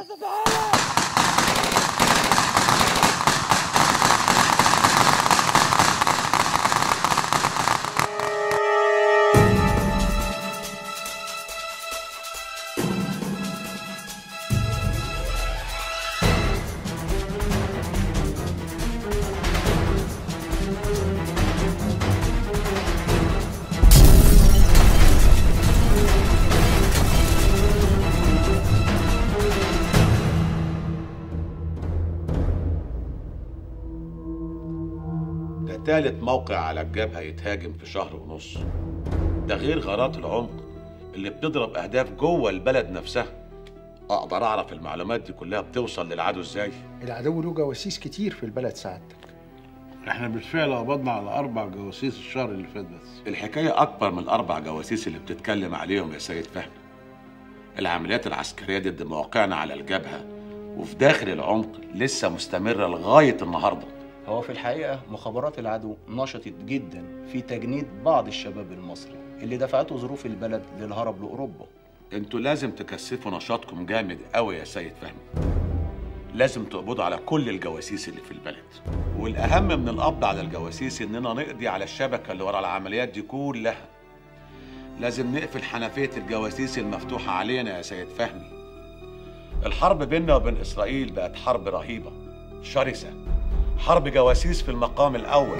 ده تالت موقع على الجبهة يتهاجم في شهر ونص ده غير غارات العمق اللي بتضرب أهداف جوه البلد نفسها أقدر أعرف المعلومات دي كلها بتوصل للعدو إزاي العدو له جواسيس كتير في البلد سعادتك احنا بالفعل قبضنا على اربع جواسيس الشهر اللي فات بس الحكاية أكبر من الأربع جواسيس اللي بتتكلم عليهم يا سيد فهمي العمليات العسكرية ضد مواقعنا على الجبهة وفي داخل العمق لسه مستمرة لغاية النهاردة هو في الحقيقة مخابرات العدو نشطت جدا في تجنيد بعض الشباب المصري اللي دفعته ظروف البلد للهرب لأوروبا انتوا لازم تكثفوا نشاطكم جامد قوي يا سيد فهمي لازم تقبضوا على كل الجواسيس اللي في البلد والاهم من القبض على الجواسيس اننا نقضي على الشبكه اللي ورا العمليات دي كلها لازم نقفل حنفيه الجواسيس المفتوحه علينا يا سيد فهمي الحرب بيننا وبين اسرائيل بقت حرب رهيبه شرسه حرب جواسيس في المقام الاول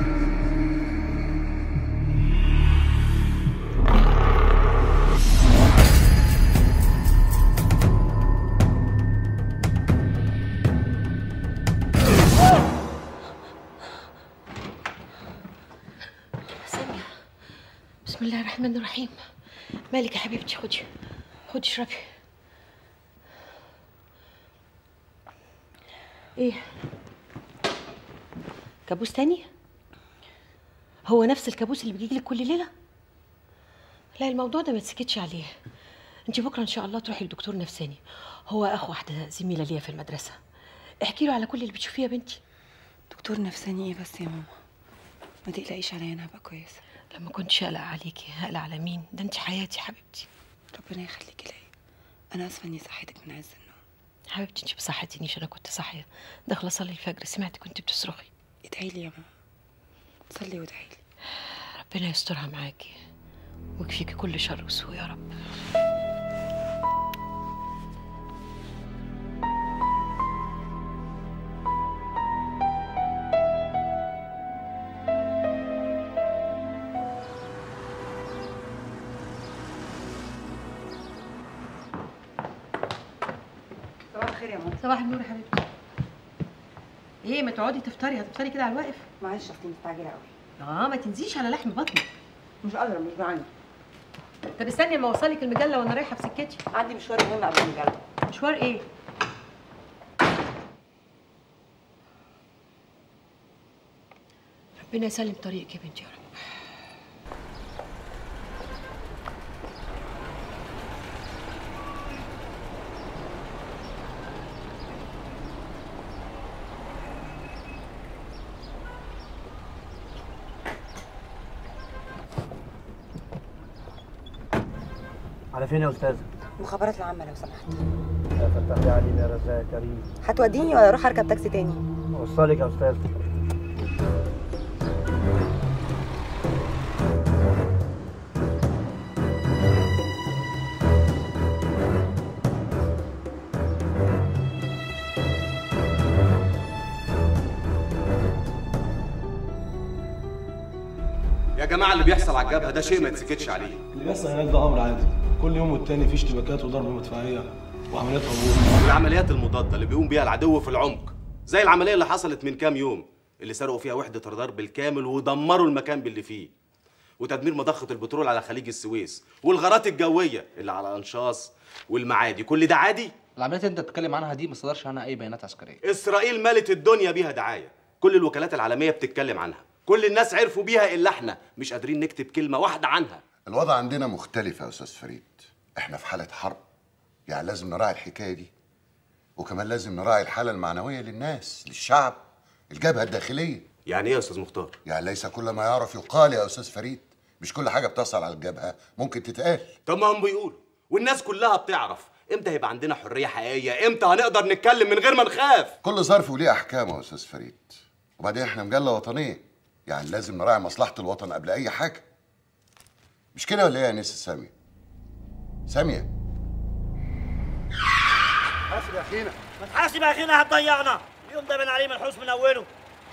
سامية بسم الله الرحمن الرحيم مالك يا حبيبتي خدي خدي اشربي ايه كابوس تاني هو نفس الكابوس اللي بيجيلك كل ليله لا الموضوع ده ما تسكتش عليه انت بكره ان شاء الله تروحي لدكتور نفساني هو اخو واحده زميله ليا في المدرسه احكي له على كل اللي بتشوفيه يا بنتي دكتور نفساني ايه بس يا ماما ما تقلقيش عليا انا هبقى كويسه لما كنتش اقلق عليكي هقلق على مين ده انت حياتي حبيبتي ربنا يخليكي ليا انا اسفه اني صحيتك من عز النوم حبيبتي انت ما صحتنيش انا كنت صاحيه داخله اصلي الفجر سمعت كنت بتصرخي ادعي لي يا ماما صلي وادعي لي ربنا يسترها معاكي ويكفيكي كل شر وسوء يا رب صباح الخير يا ماما صباح النور يا حبيبتي ايه ما تقعدي تفطري هتفطري كده على الواقف معلش اصلي مستعجله قوي اه ما تنزيش على لحم بطنك مش قادره مش جعانه طب استني اما اوصلك المجله وانا رايحه في سكتي عندي مشوار مهم قبل المجله مشوار ايه ربنا يسلم طريقك يا بنتي يا رب على فين يا استاذ؟ المخابرات العامه لو سمحت يا فتح لي علينا يا رزاق يا كريم هتوديني ولا اروح اركب تاكسي تاني وصلك يا استاذ يا جماعه اللي بيحصل على الجبهه ده شيء ما يتسكتش عليه اللي بيحصل هناك ده امر عادي كل يوم والتاني في اشتباكات وضرب مدفعيه وعمليات عبور العمليات المضاده اللي بيقوم بيها العدو في العمق زي العمليه اللي حصلت من كام يوم اللي سرقوا فيها وحده رادار بالكامل ودمروا المكان باللي فيه وتدمير مضخه البترول على خليج السويس والغارات الجويه اللي على انشاص والمعادي كل ده عادي العمليات اللي انت بتتكلم عنها دي ما صدرش عنها اي بيانات عسكريه اسرائيل ملت الدنيا بيها دعايه كل الوكالات العالميه بتتكلم عنها كل الناس عرفوا بيها الا احنا مش قادرين نكتب كلمه واحده عنها الوضع عندنا مختلف يا استاذ فريد احنا في حاله حرب يعني لازم نراعي الحكايه دي وكمان لازم نراعي الحاله المعنويه للناس للشعب الجبهه الداخليه يعني ايه يا استاذ مختار يعني ليس كل ما يعرف يقال يا استاذ فريد مش كل حاجه بتصل على الجبهه ممكن تتقال طب ما هم بيقولوا والناس كلها بتعرف امتى هيبقى عندنا حريه حقيقيه امتى هنقدر نتكلم من غير ما نخاف كل ظرف وليه احكامه يا استاذ فريد وبعدين احنا مجله وطنيه يعني لازم نراعي مصلحه الوطن قبل اي حاجه مش كده ولا ايه يا نسا ساميه ساميه حاسب يا اخينا ما تحاسب يا اخينا هتضيعنا اليوم ده بين عليه منحوس من اوله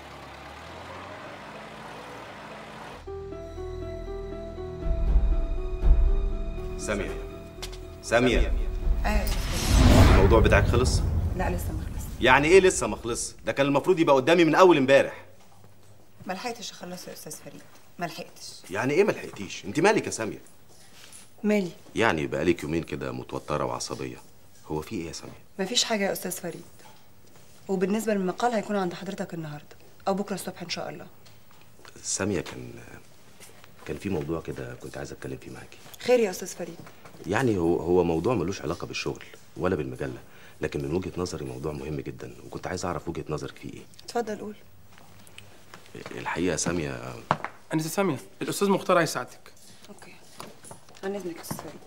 ساميه ساميه ايوه يا استاذ فريد الموضوع بتاعك خلص لا لسه ما خلص يعني ايه لسه ما خلص ده كان المفروض يبقى قدامي من اول امبارح ما لحقتش اخلصه يا استاذ فريد ما لحقتش يعني ايه ما لحقتيش انت مالك يا ساميه مالي يعني بقالك يومين كده متوتره وعصبيه هو في ايه يا ساميه ما فيش حاجه يا استاذ فريد وبالنسبه للمقال هيكون عند حضرتك النهارده او بكره الصبح ان شاء الله ساميه كان كان في موضوع كده كنت عايز اتكلم فيه معاكي خير يا استاذ فريد يعني هو هو موضوع ملوش علاقه بالشغل ولا بالمجله لكن من وجهه نظري موضوع مهم جدا وكنت عايز اعرف وجهه نظرك فيه ايه اتفضل قول الحقيقه يا ساميه أنسة سامية الأستاذ مختار عايز سعادتك اوكي عن اذنك يا استاذ فريد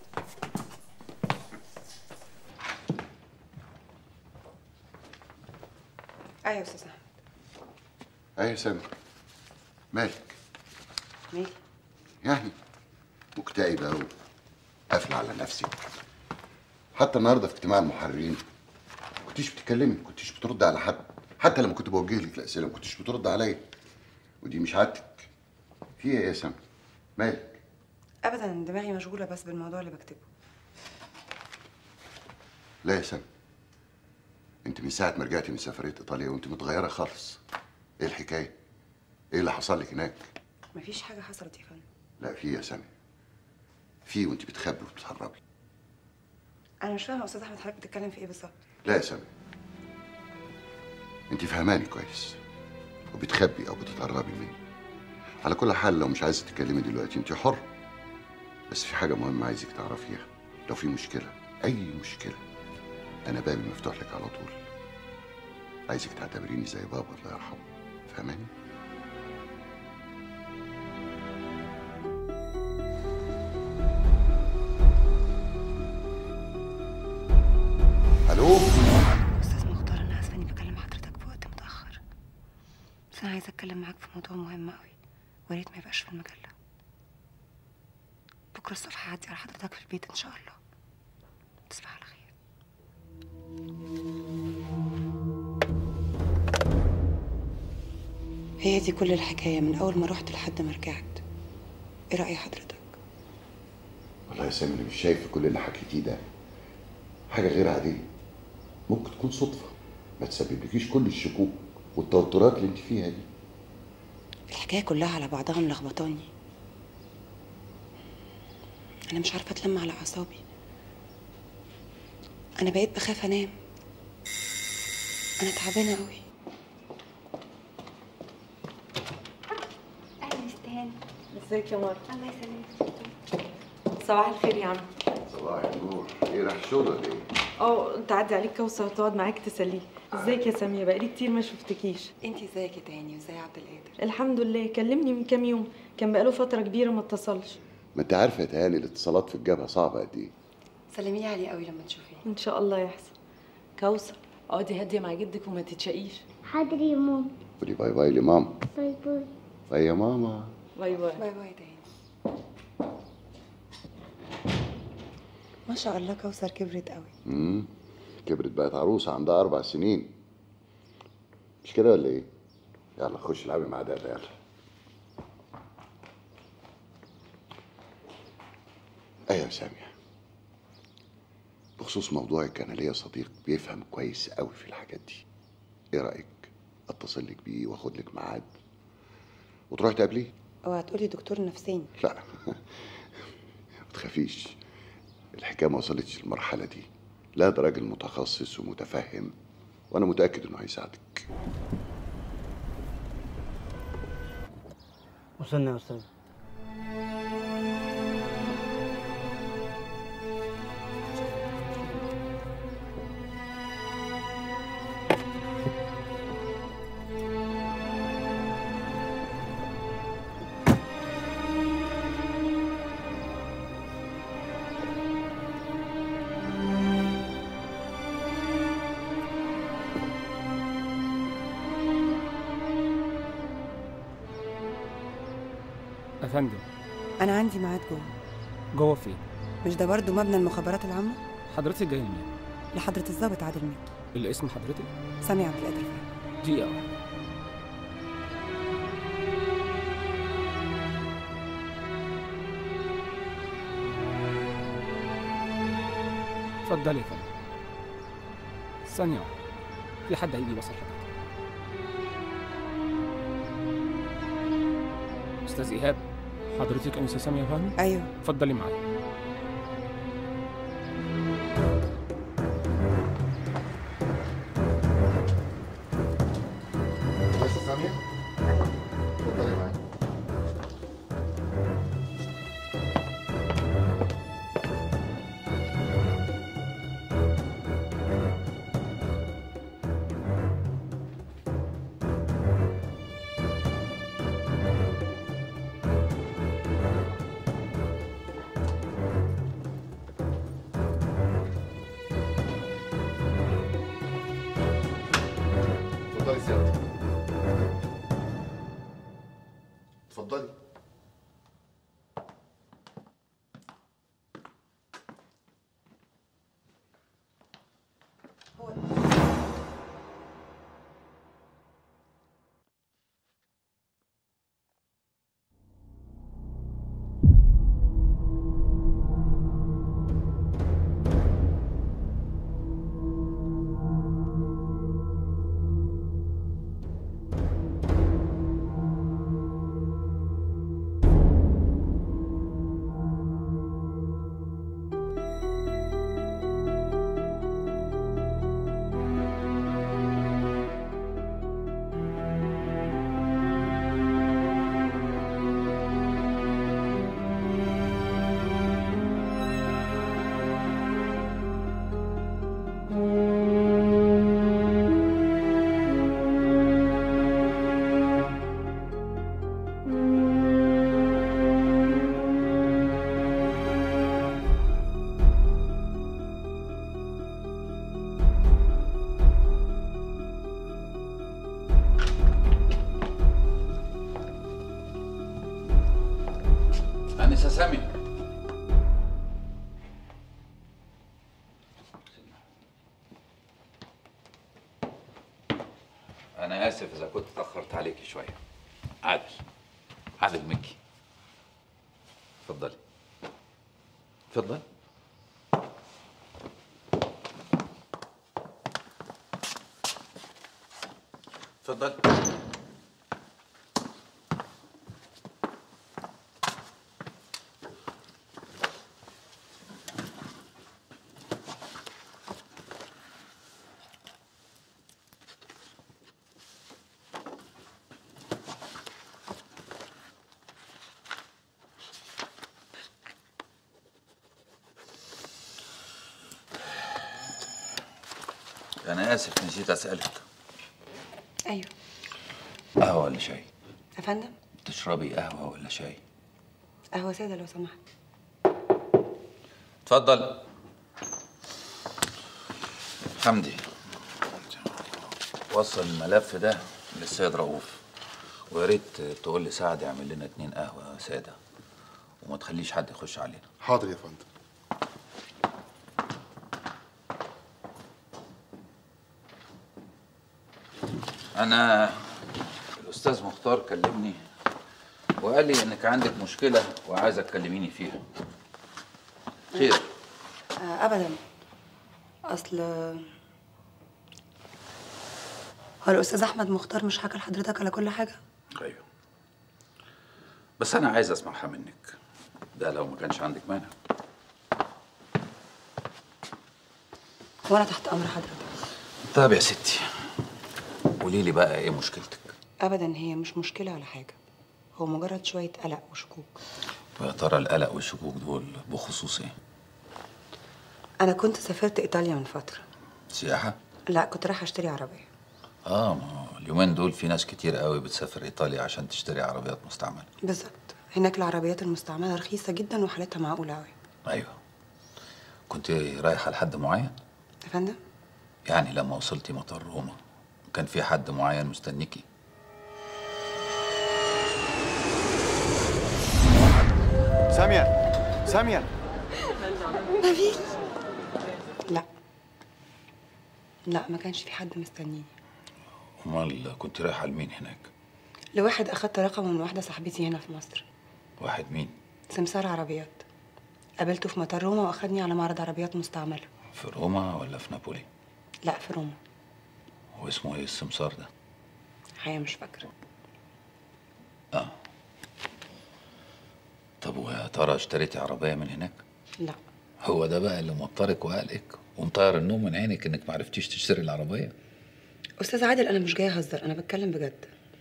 ايوه يا استاذ احمد ايه يا ساميه مالك مالي يعني مكتئبه أوي قافله على نفسك حتى النهارده في اجتماع المحررين ما كنتيش بتتكلمي ما كنتيش بترد على حد حتى لما كنت بوجه لك الاسئله ما كنتيش بترد عليا ودي مش عادتك في ايه يا سامي مالك ابدا دماغي مشغوله بس بالموضوع اللي بكتبه لا يا سامي انت من ساعه ما رجعتي من سفريه ايطاليا وانت متغيره خالص ايه الحكايه ايه اللي حصل لك هناك مفيش حاجه حصلت يا فندم لا في يا سامي في وانت بتخبي وبتهربي انا مش فاهمه يا استاذ احمد حضرتك بتتكلم في ايه بالظبط لا يا سامي انت فهماني كويس وبتخبي او بتتهربي مني على كل حال لو مش عايزه تتكلمي دلوقتي انت حر بس في حاجه مهمه عايزك تعرفيها لو في مشكله اي مشكله انا بابي مفتوح لك على طول عايزك تعتبريني زي بابا الله يرحمه فهماني الو استاذ مختار انا اسفه اني بكلم حضرتك في وقت متاخر بس انا عايزه اتكلم معاك في موضوع مهم قوي وريت ما يبقاش في المجله بكره الصبح هعدي على حضرتك في البيت ان شاء الله تصبح على خير هي دي كل الحكايه من اول ما رحت لحد ما رجعت ايه راي حضرتك والله يا سامي انا مش شايف في كل اللي حكيتيه ده حاجه غير عاديه ممكن تكون صدفه ما تسببلكيش كل الشكوك والتوترات اللي انت فيها دي الحكايه كلها على بعضها ملخبطاني انا مش عارفه اتلم على اعصابي انا بقيت بخاف انام انا تعبانه قوي اهلا استهانة ازيك يا مار الله يسلمك صباح الخير يا عم صباح النور ايه راح الشغل ولا ايه؟ اه تعدي عليك كوثر تقعد معاك تسليه ازيك يا ساميه بقالي كتير ما شفتكيش انت ازيك يا تاني وازاي عبد القادر الحمد لله كلمني من كام يوم كان بقاله فتره كبيره ما اتصلش ما انت عارفه يا تهاني الاتصالات في الجبهه صعبه قد ايه سلمي لي عليه قوي لما تشوفيه ان شاء الله يحسن كوثر اقعدي هاديه مع جدك وما تتشقيش حاضر يا ماما قولي باي باي لماما باي باي باي يا ماما باي باي باي باي تاني ما شاء الله كوثر كبرت قوي امم كبرت بقت عروسه عندها اربع سنين مش كده ولا ايه؟ يلا خش العبي مع دادا يلا ايوه يا ساميه بخصوص موضوعك انا ليا صديق بيفهم كويس قوي في الحاجات دي ايه رايك اتصل لك بيه واخد لك ميعاد وتروحي تقابليه اوعى تقولي دكتور نفساني لا ما تخافيش الحكايه ما وصلتش للمرحله دي لا ده راجل متخصص ومتفهم وانا متاكد انه هيساعدك وصلنا يا استاذ فندم انا عندي ميعاد جوه جوه فين مش ده برضه مبنى المخابرات العامه حضرتك جاي منين لحضره الضابط عادل مكي الاسم حضرتك سامي عبد القادر فهمي دقيقه واحده اتفضلي يا فندم ثانيه واحده في حد هيجي يوصل حضرتك استاذ ايهاب حضرتك انسه ساميه فهمي ايوه اتفضلي معايا بس سامية اتفضلي معايا اتفضلي سيادتك اتفضلي أنسة سامي أنا آسف إذا كنت اتأخرت عليكي شوية عادل عادل مكي اتفضلي اتفضل اتفضل أنا آسف نسيت أسألك ايوه قهوة ولا شاي؟ يا فندم تشربي قهوة ولا شاي؟ قهوه ساده لو سمحت اتفضل حمدي وصل الملف ده للسيد رؤوف ويا ريت تقول لي سعد يعمل لنا اتنين قهوة سادة وما تخليش حد يخش علينا حاضر يا فندم أنا الأستاذ مختار كلمني وقال لي إنك عندك مشكلة وعايزة تكلميني فيها خير آه ابدا اصل هو الاستاذ احمد مختار مش حكى لحضرتك على كل حاجه أيوه بس أنا عايز أسمعها منك ده لو ما كانش عندك مانع وانا تحت امر حضرتك طب يا ستي قولي لي بقى إيه مشكلتك ابدا هي مش مشكله ولا حاجه هو مجرد شويه قلق وشكوك ويا ترى القلق والشكوك دول بخصوص إيه؟ انا كنت سافرت ايطاليا من فتره سياحة؟ لا كنت رايحه اشتري عربيه آه ما هو اليومين دول في ناس كتير قوي بتسافر إيطاليا عشان تشتري عربيات مستعملة بالظبط هناك العربيات المستعمله رخيصه جدا وحالتها معقوله قوي أيوه كنت رايحة لحد معين؟ يا فندم يعني لما وصلتي مطار روما كان في حد معين مستنيكي سامية سامية نبيل لا لا ما كانش في حد مستنيني امال كنت رايحه لمين هناك لواحد اخدت رقمه من واحده صاحبتي هنا في مصر واحد مين سمسار عربيات قابلته في مطار روما واخدني على معرض عربيات مستعمله في روما ولا في نابولي لا في روما هو اسمه ايه السمسار ده حقيقه مش فاكره اه طب ويا ترى اشتريتي عربيه من هناك لا هو ده بقى اللي موترك وقلقك ومطير النوم من عينك انك معرفتيش تشتري العربيه استاذ عادل انا مش جايه اهزر انا بتكلم بجد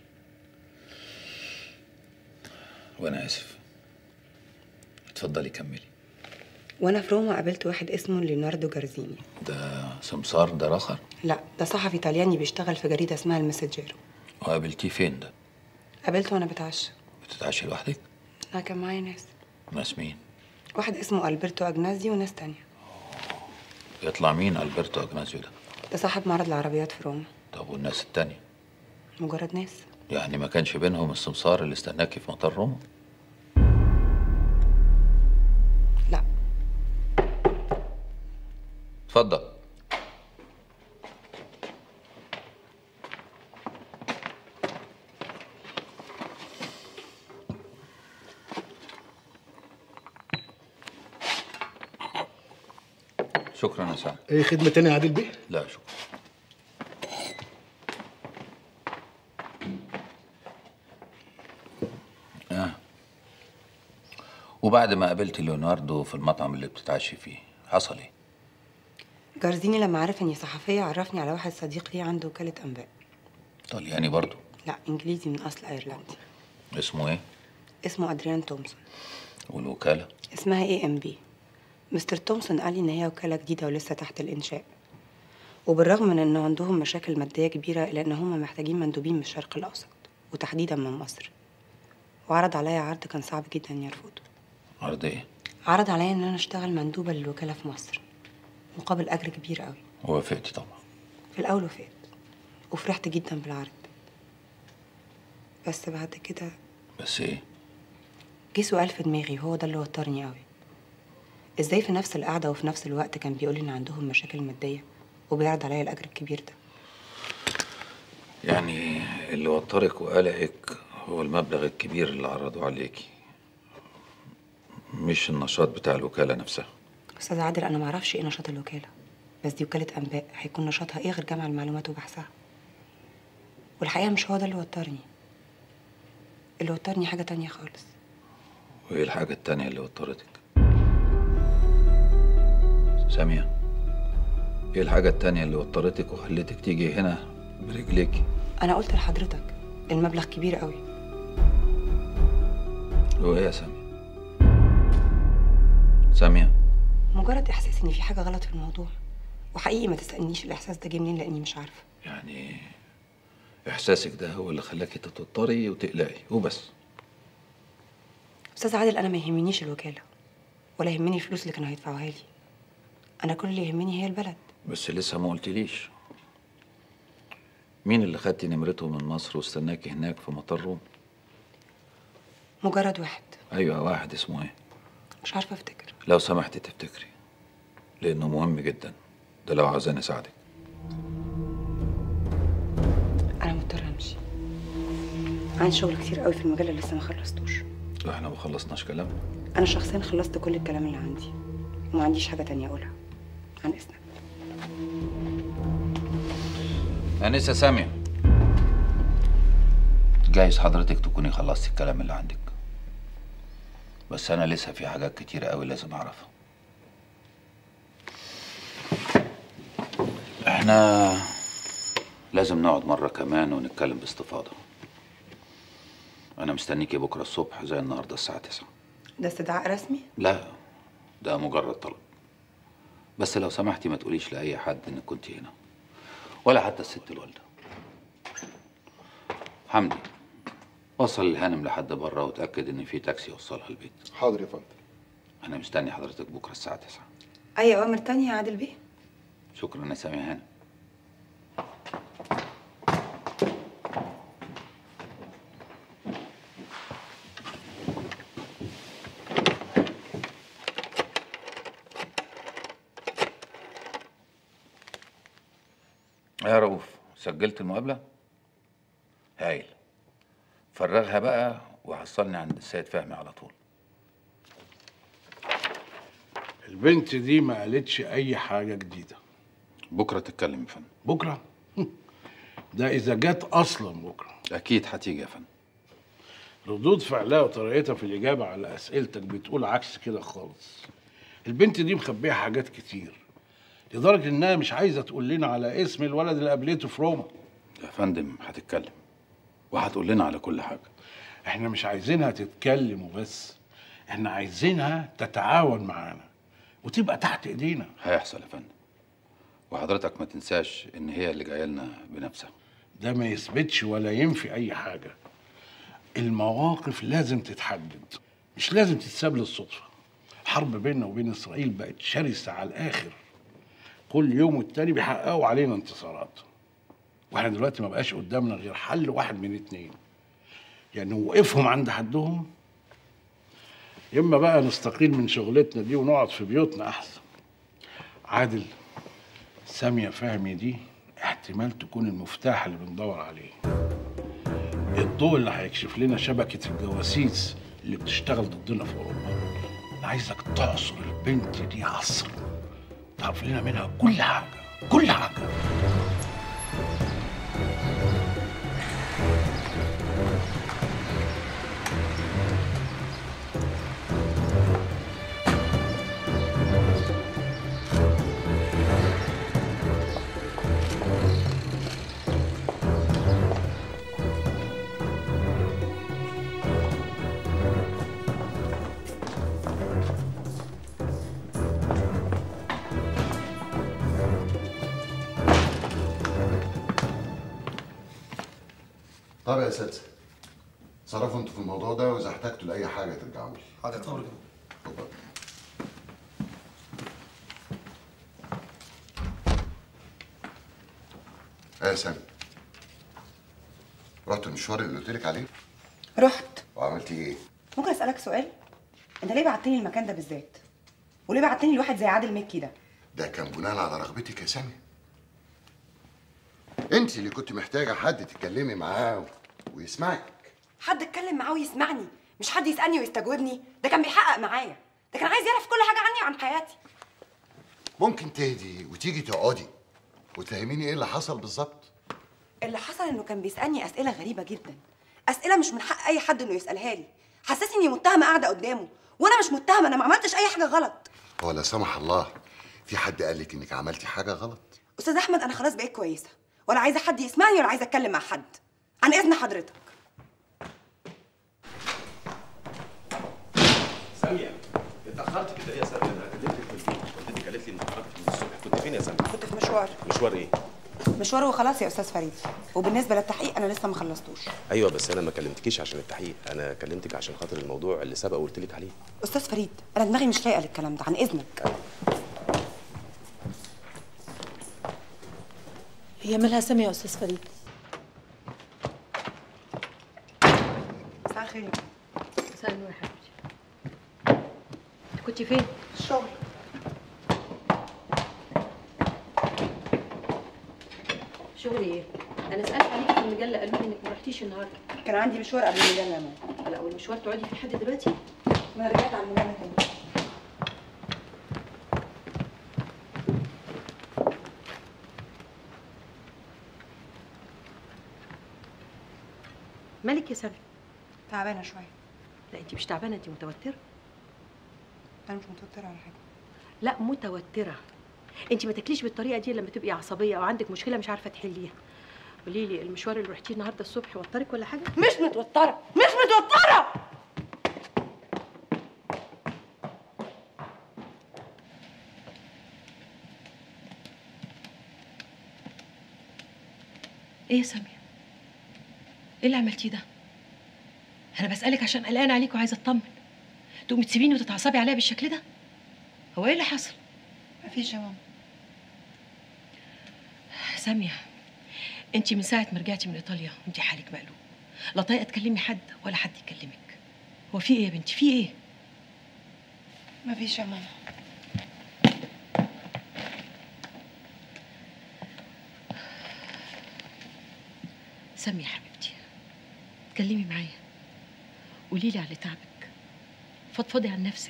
وانا اسف اتفضلي كملي وانا في روما قابلت واحد اسمه ليوناردو جارزيني ده سمسار ده رخر لا ده صحفي طلياني بيشتغل في جريده اسمها المسجيرو وقابلتيه فين ده قابلته وانا بتعشى بتتعشي لوحدك انا كان معايا ناس ناس مين واحد اسمه البرتو اجنازي وناس تانية يطلع مين البرتو اجنازيو ده ده صاحب معرض العربيات في روما طب والناس التانية مجرد ناس يعني ما كانش بينهم السمسار اللي استناكي في مطار روما لا اتفضل شكرا يا سعد ايه خدمة تانية يا عادل بيه؟ لا شكرا آه. وبعد ما قابلت ليوناردو في المطعم اللي بتتعشي فيه حصل ايه؟ جارزيني لما عرف اني صحفيه عرفني على واحد صديق ليه عنده وكاله انباء طلياني برضو لا انجليزي من اصل ايرلندي اسمه ايه؟ اسمه ادريان تومسون والوكالة؟ اسمها اي ام بي مستر تومسون قال لي ان هي وكاله جديده ولسه تحت الانشاء وبالرغم من ان عندهم مشاكل ماديه كبيره الا ان هم محتاجين مندوبين من الشرق الاوسط وتحديدا من مصر وعرض عليا عرض كان صعب جدا يرفضه عرض ايه؟ عرض عليا ان انا اشتغل مندوبه للوكاله في مصر مقابل اجر كبير قوي ووافقتي طبعا في الاول وفات وفرحت جدا بالعرض بس بعد كده بس ايه؟ جه سؤال في دماغي وهو ده اللي وترني قوي ازاي في نفس القعده وفي نفس الوقت كان بيقول ان عندهم مشاكل ماديه وبيعرض عليا الاجر الكبير ده يعني اللي وترك وقلقك هو المبلغ الكبير اللي عرضوا عليكي مش النشاط بتاع الوكالة نفسها استاذ عادل انا ما اعرفش ايه نشاط الوكاله بس دي وكاله انباء هيكون نشاطها ايه غير جمع المعلومات وبحثها والحقيقه مش هو ده اللي وترني اللي وترني حاجه تانية خالص وايه الحاجة التانية اللي وترتك؟ سامية ايه الحاجة التانية اللي وترتك وخلتك تيجي هنا برجليكي؟ انا قلت لحضرتك المبلغ كبير قوي وايه يا سامية؟ سامية مجرد احساس ان في حاجه غلط في الموضوع وحقيقي ما تسالنيش الاحساس ده جه منين لاني مش عارفه يعني احساسك ده هو اللي خلاكي تتوتري وتقلقي وبس استاذ عادل انا ما يهمنيش الوكاله ولا يهمني الفلوس اللي كانوا هيدفعوها لي انا كل اللي يهمني هي البلد بس لسه ما قلتليش مين اللي خدتي نمرته من مصر واستناكي هناك في مطار روم؟ مجرد واحد ايوه واحد اسمه ايه؟ مش عارفه افتكر لو سمحتي تفتكري لانه مهم جدا ده لو عاوزاني اساعدك انا مضطره امشي عندي شغل كتير قوي في المجال اللي لسه ما خلصتوش احنا ما خلصناش كلام انا شخصيا خلصت كل الكلام اللي عندي وما عنديش حاجه تانية اقولها عن اذنك انسه ساميه جايز حضرتك تكوني خلصتي الكلام اللي عندك بس انا لسه في حاجات كتيره قوي لازم اعرفها احنا لازم نقعد مره كمان ونتكلم باستفاضه انا مستنيكي بكره الصبح زي النهارده الساعه 9 ده استدعاء رسمي لا ده مجرد طلب بس لو سمحتي ما تقوليش لاي حد انك كنت هنا ولا حتى الست الوالده حمدي وصل الهانم لحد بره وتاكد ان في تاكسي يوصلها البيت حاضر يا فندم انا مستني حضرتك بكره الساعه 9 اي اوامر تانية يا عادل بيه شكرا يا سامي هانم يا رؤوف سجلت المقابلة؟ هايل فرغها بقى وحصلني عند السيد فهمي على طول البنت دي ما قالتش اي حاجه جديده بكرة تتكلم يا فندم بكره ده اذا جت اصلا بكره أكيد هتيجي يا فندم ردود فعلها وطريقتها في الاجابه على اسئلتك بتقول عكس كده خالص البنت دي مخبيه حاجات كتير لدرجه انها مش عايزه تقول لنا على اسم الولد اللي قابلته في روما يا فندم هتتكلم وهتقول لنا على كل حاجة احنا مش عايزينها تتكلم وبس احنا عايزينها تتعاون معانا وتبقى تحت ايدينا هيحصل يا فندم وحضرتك ما تنساش إن هي اللي جاية لنا بنفسها ده ما يثبتش ولا ينفي اي حاجه المواقف لازم تتحدد مش لازم تتساب للصدفه الحرب بيننا وبين اسرائيل بقت شرسه على الاخر كل يوم والتاني بيحققوا علينا انتصارات واحنا دلوقتي ما بقاش قدامنا غير حل واحد من اتنين يعني نوقفهم عند حدهم يا اما بقى نستقيل من شغلتنا دي ونقعد في بيوتنا احسن عادل ساميه فهمي دي احتمال تكون المفتاح اللي بندور عليه الضوء اللي هيكشف لنا شبكه الجواسيس اللي بتشتغل ضدنا في اوروبا انا عايزك تعصر البنت دي عصر تعرف لنا منها كل حاجه كل حاجه طب يا اساتذه تصرفوا انتوا في الموضوع ده واذا احتجتوا لاي حاجه ترجعوا لي حاضر اتفضل اتفضل ايه يا سامي رحت المشوار اللي قلت لك عليه رحت وعملتي ايه؟ ممكن اسالك سؤال انت ليه بعتني المكان ده بالذات وليه بعتني لواحد زي عادل مكي ده ده كان بناء على رغبتك يا سامي انت اللي كنت محتاجه حد تتكلمي معاه ويسمعك حد اتكلم معاه ويسمعني مش حد يسالني ويستجوبني ده كان بيحقق معايا ده كان عايز يعرف كل حاجه عني وعن حياتي ممكن تهدي وتيجي تقعدي وتفهميني ايه اللي حصل بالظبط اللي حصل انه كان بيسالني اسئله غريبه جدا اسئله مش من حق اي حد انه يسالها لي حسسني اني متهمه قاعده قدامه وانا مش متهمه انا ما عملتش اي حاجه غلط هو لا سمح الله في حد قال لك انك عملتي حاجه غلط استاذ احمد انا خلاص بقيت كويسه ولا عايزه حد يسمعني ولا عايزه اتكلم مع حد عن اذن حضرتك سامية اتأخرت كده ايه يا سامية؟ انا كلمتك في البيت والدتك قالت لي انك خرجت من الصبح كنت فين يا سامية؟ كنت في مشوار مشوار ايه؟ مشوار وخلاص يا استاذ فريد وبالنسبه للتحقيق انا لسه ما خلصتوش ايوه بس انا ما كلمتكيش عشان التحقيق انا كلمتك عشان خاطر الموضوع اللي سبق وقلت لك عليه استاذ فريد انا دماغي مش رايقه للكلام ده عن اذنك هي مالها سامية يا أستاذ فريد مساء الخير مساء النور يا حبيبتي كنت فين؟ الشغل شغلي ايه؟ انا سالت عليكي في المجله قالوا لي انك ما رحتيش النهارده كان عندي مشوار قبل المجله يا ماما لا والمشوار تقعدي فيه لحد دلوقتي؟ ما أنا رجعت على المجله تاني مالك يا سامي؟ تعبانه شويه لا انت مش تعبانه انت متوتره انا مش متوتره ولا حاجه لا متوتره انت ما تاكليش بالطريقه دي لما تبقي عصبيه او عندك مشكله مش عارفه تحليها قولي لي المشوار اللي رحتيه النهارده الصبح وترك ولا حاجه مش متوتره مش متوتره ايه يا ساميه ايه اللي عملتيه ده انا بسالك عشان قلقانه عليك وعايزه اطمن تقومي تسيبيني وتتعصبي عليا بالشكل ده هو ايه اللي حصل مفيش يا ماما ساميه انت من ساعه ما رجعتي من ايطاليا وانت حالك مقلوب لا طايقه تكلمي حد ولا حد يكلمك هو في ايه يا بنتي في ايه مفيش يا ماما سامية يا حبيبتي اتكلمي معايا قولي لي على تعبك فضفضي عن نفسك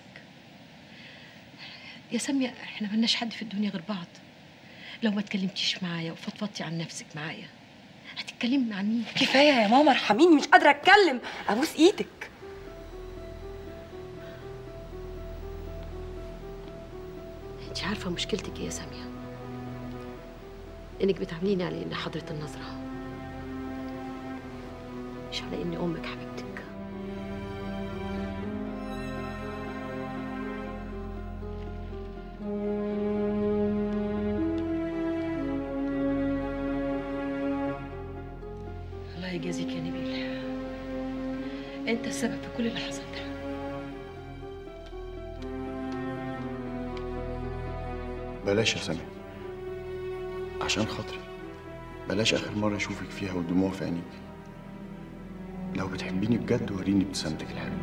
يا سامية احنا ملناش حد في الدنيا غير بعض لو ما اتكلمتيش معايا وفضفضتي عن نفسك معايا هتتكلمي عن مين كفايه يا ماما ارحميني مش قادره اتكلم ابوس ايدك انت عارفة مشكلتك ايه يا سامية انك بتعامليني على اني حضرة النظرة مش على اني امك حبيبتك الله يجازيك يا نبيل انت السبب في كل اللي حصل ده بلاش يا سامي عشان خاطري بلاش اخر مره اشوفك فيها والدموع في عينيك لو بتحبيني بجد وريني ابتسامتك الحلوه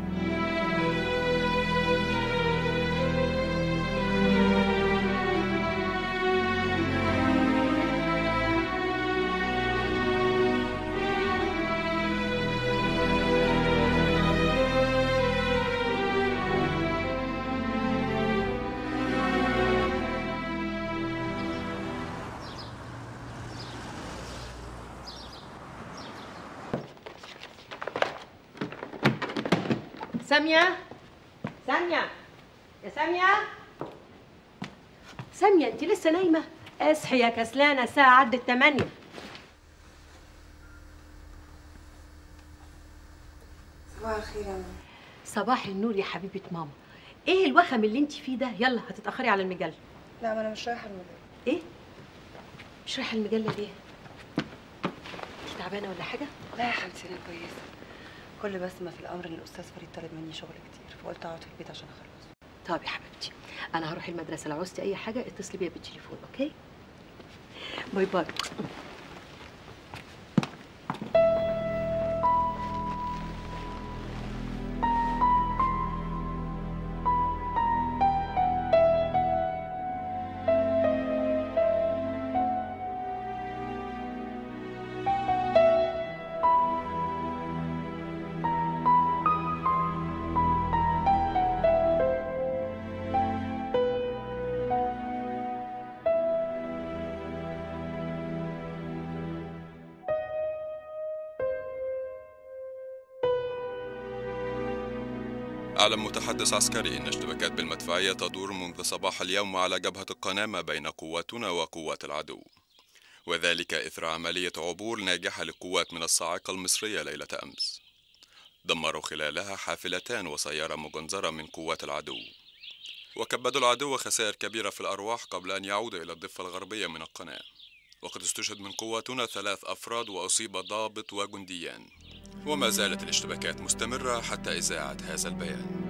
سامية سامية يا سامية سامية انت لسه نايمة اصحي يا كسلانة الساعة عدت 8 صباح الخير يا ماما صباح النور يا حبيبة ماما ايه الوخم اللي انت فيه ده يلا هتتأخري على المجلة لا ما انا مش رايحه المدرسه ايه مش رايحة المجلة ليه انت تعبانة ولا حاجة لا يا حبيبتي انا كويسه كل بس ما في الامر ان الاستاذ فريد طلب مني شغل كتير فقلت اقعد في البيت عشان اخلص طب يا حبيبتي انا هروح المدرسة لو عوزتي اي حاجة اتصلي بيا بالتليفون اوكي باي باي أعلم متحدث عسكري إن اشتباكات بالمدفعية تدور منذ صباح اليوم على جبهة القناة ما بين قواتنا وقوات العدو وذلك إثر عملية عبور ناجحة لقوات من الصاعقة المصرية ليلة أمس دمروا خلالها حافلتان وسيارة مجنزرة من قوات العدو وكبدوا العدو خسائر كبيرة في الأرواح قبل أن يعودوا إلى الضفة الغربية من القناة وقد استشهد من قواتنا ثلاث أفراد وأصيب ضابط وجنديان وما زالت الاشتباكات مستمرة حتى إذاعة هذا البيان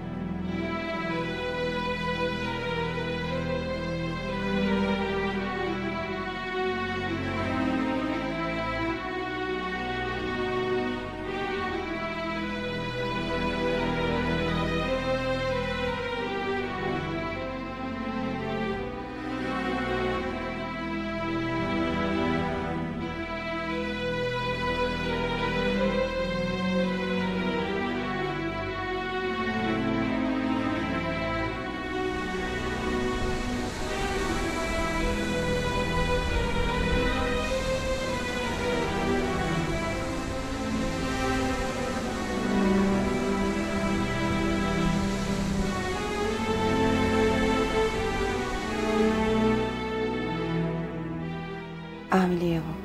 اعمل ايه يا بابا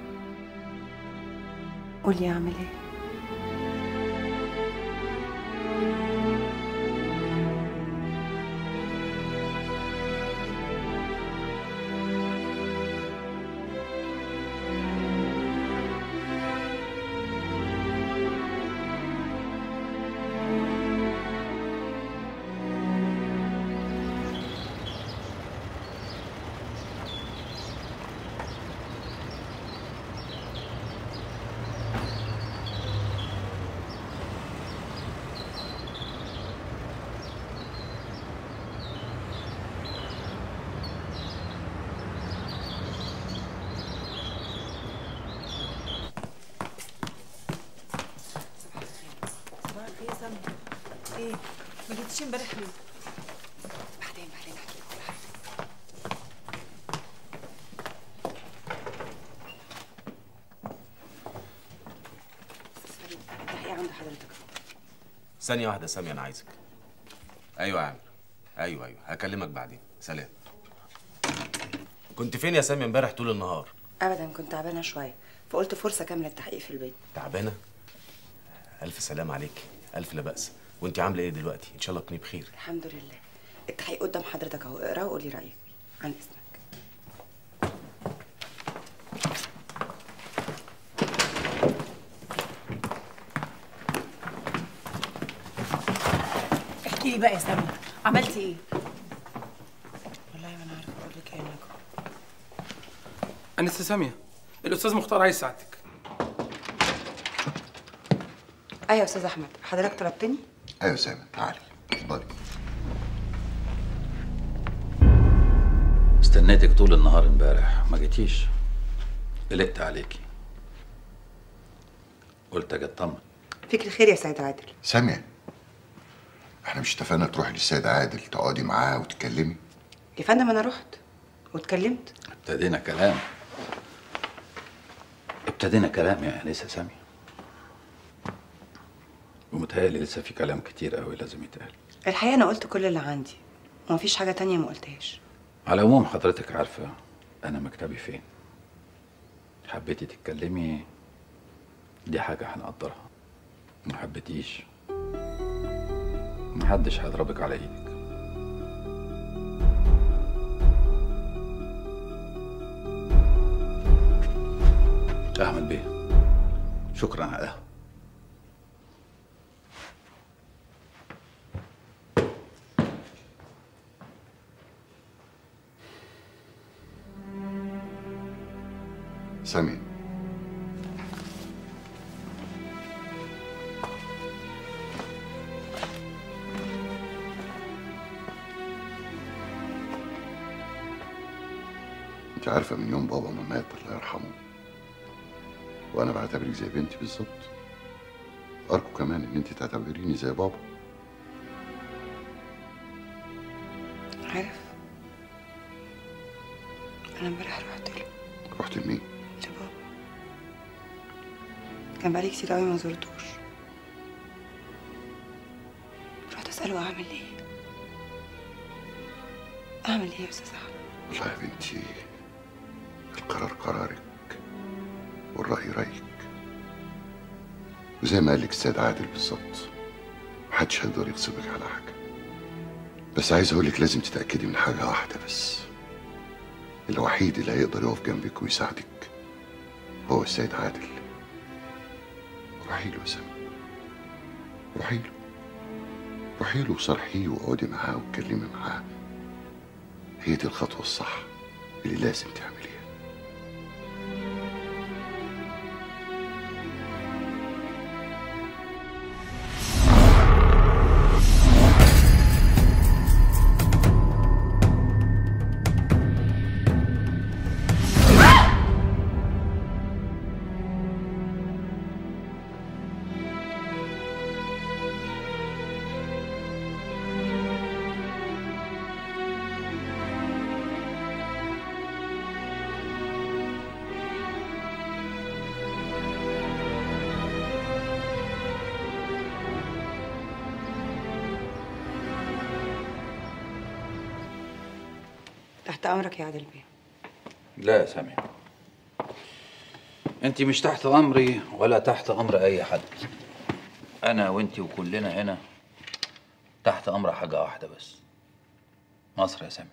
قولي اعمل ايه جيتش امبارح ليه بعدين بعدين احكي لك كل حاجه أستاذ فريد، التحقيق عند حضرتك ثانية واحدة سامي أنا عايزك أيوة يا عامر أيوة أيوة هكلمك بعدين سلام كنت فين يا سامي امبارح طول النهار؟ ابدا كنت تعبانه شويه فقلت فرصه كامله التحقيق في البيت تعبانة؟ ألف سلام عليك ألف لا بأس وأنت عاملة إيه دلوقتي؟ إن شاء الله تكوني بخير الحمد لله التحقيق قدام حضرتك اهو اقراه وقولي رايك عن اذنك احكي لي بقى يا سامي عملتي ايه والله ما انا عارفه اقول لك ايه يا نجوى انسه ساميه الاستاذ مختار عايز سعادتك ايوه يا استاذ احمد حضرتك طلبتني ايوه سامي تعالي اتفضلي استنيتك طول النهار امبارح ما جيتيش قلقت عليكي قلت اجي اطمن فيك الخير يا سيد عادل سامية احنا مش اتفقنا تروحي للسيد عادل تقعدي معاه وتتكلمي يا فندم انا رحت واتكلمت ابتدينا كلام ابتدينا كلام يا انسه سامي ومتهيألي لسه في كلام كتير قوي لازم يتقال الحقيقه انا قلت كل اللي عندي ومفيش حاجه تانية ما قلتهاش على العموم حضرتك عارفة أنا مكتبي فين حبيتي تتكلمي دي حاجة هنقدرها ما حبيتيش محدش هيضربك على ايدك أحمد بيه شكرا على القهوة سامي انت عارفة من يوم بابا ما مات الله يرحمه وانا بعتبرك زي بنتي بالظبط ارجو كمان ان انت تعتبريني زي بابا عارف انا امبارح رحت له رحت لمين لبابا كان بقالي كتير قوي ما زرتوش رحت اساله اعمل ايه اعمل ايه يا استاذ احمد والله يا بنتي القرار قرارك والرأي رأيك وزي ما قال لك السيد عادل بالظبط محدش هيقدر يغصبك على حاجة بس عايز أقولك لازم تتأكدي من حاجة واحدة بس الوحيد اللي هيقدر يقف جنبك ويساعدك هو السيد عادل روحي له يا سامي روحي له روحي له وصرحيه واقعدي معاه واتكلمي معاه هي دي الخطوة الصح اللي لازم تعمليها تحت امرك يا عادل بيه لا يا سامي انت مش تحت امري ولا تحت امر اي حد انا وانت وكلنا هنا تحت امر حاجه واحده بس مصر يا سامي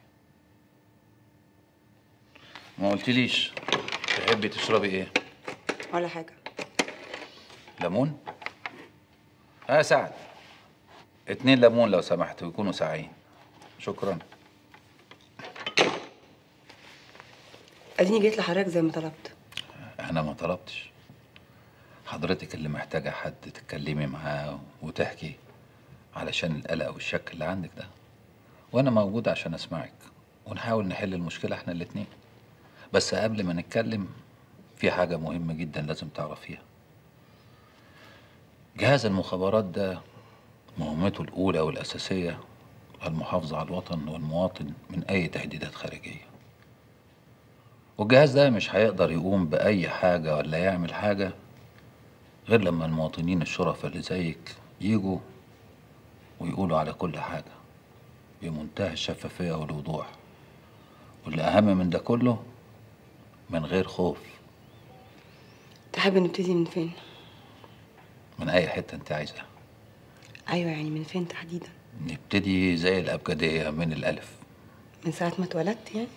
ما قلتليش تحبي تشربي ايه ولا حاجه ليمون اه سعد اتنين ليمون لو سمحت ويكونوا ساعين شكرا اديني جيت لحضرتك زي ما طلبت انا ما طلبتش حضرتك اللي محتاجة حد تتكلمي معاه وتحكي علشان القلق والشك اللي عندك ده وانا موجود عشان اسمعك ونحاول نحل المشكلة احنا الاتنين بس قبل ما نتكلم في حاجة مهمة جدا لازم تعرفيها جهاز المخابرات ده مهمته الأولى والأساسية المحافظة على الوطن والمواطن من أي تهديدات خارجية والجهاز ده مش هيقدر يقوم بأي حاجة ولا يعمل حاجة غير لما المواطنين الشرفاء اللي زيك يجوا ويقولوا على كل حاجة بمنتهى الشفافية والوضوح واللي أهم من ده كله من غير خوف تحب نبتدي من فين من أي حتة أنت عايزها ايوه يعني من فين تحديدا نبتدي زي الأبجدية من الألف من ساعه ما اتولدت يعني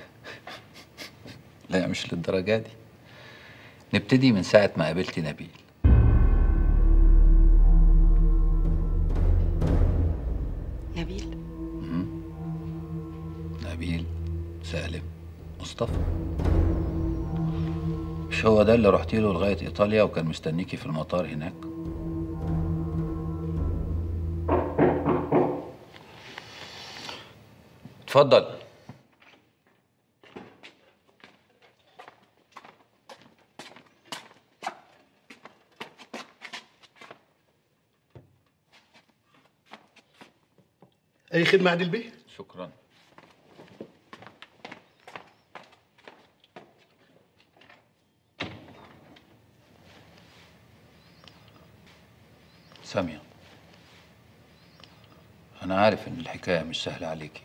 لا مش للدرجة دي نبتدي من ساعة ما قابلت نبيل نبيل نبيل سالم مصطفى مش هو ده اللي رحتي له لغاية إيطاليا وكان مستنيكي في المطار هناك اتفضل اي خدمه عادل بيه شكرا سامية أنا عارف إن الحكاية مش سهلة عليكي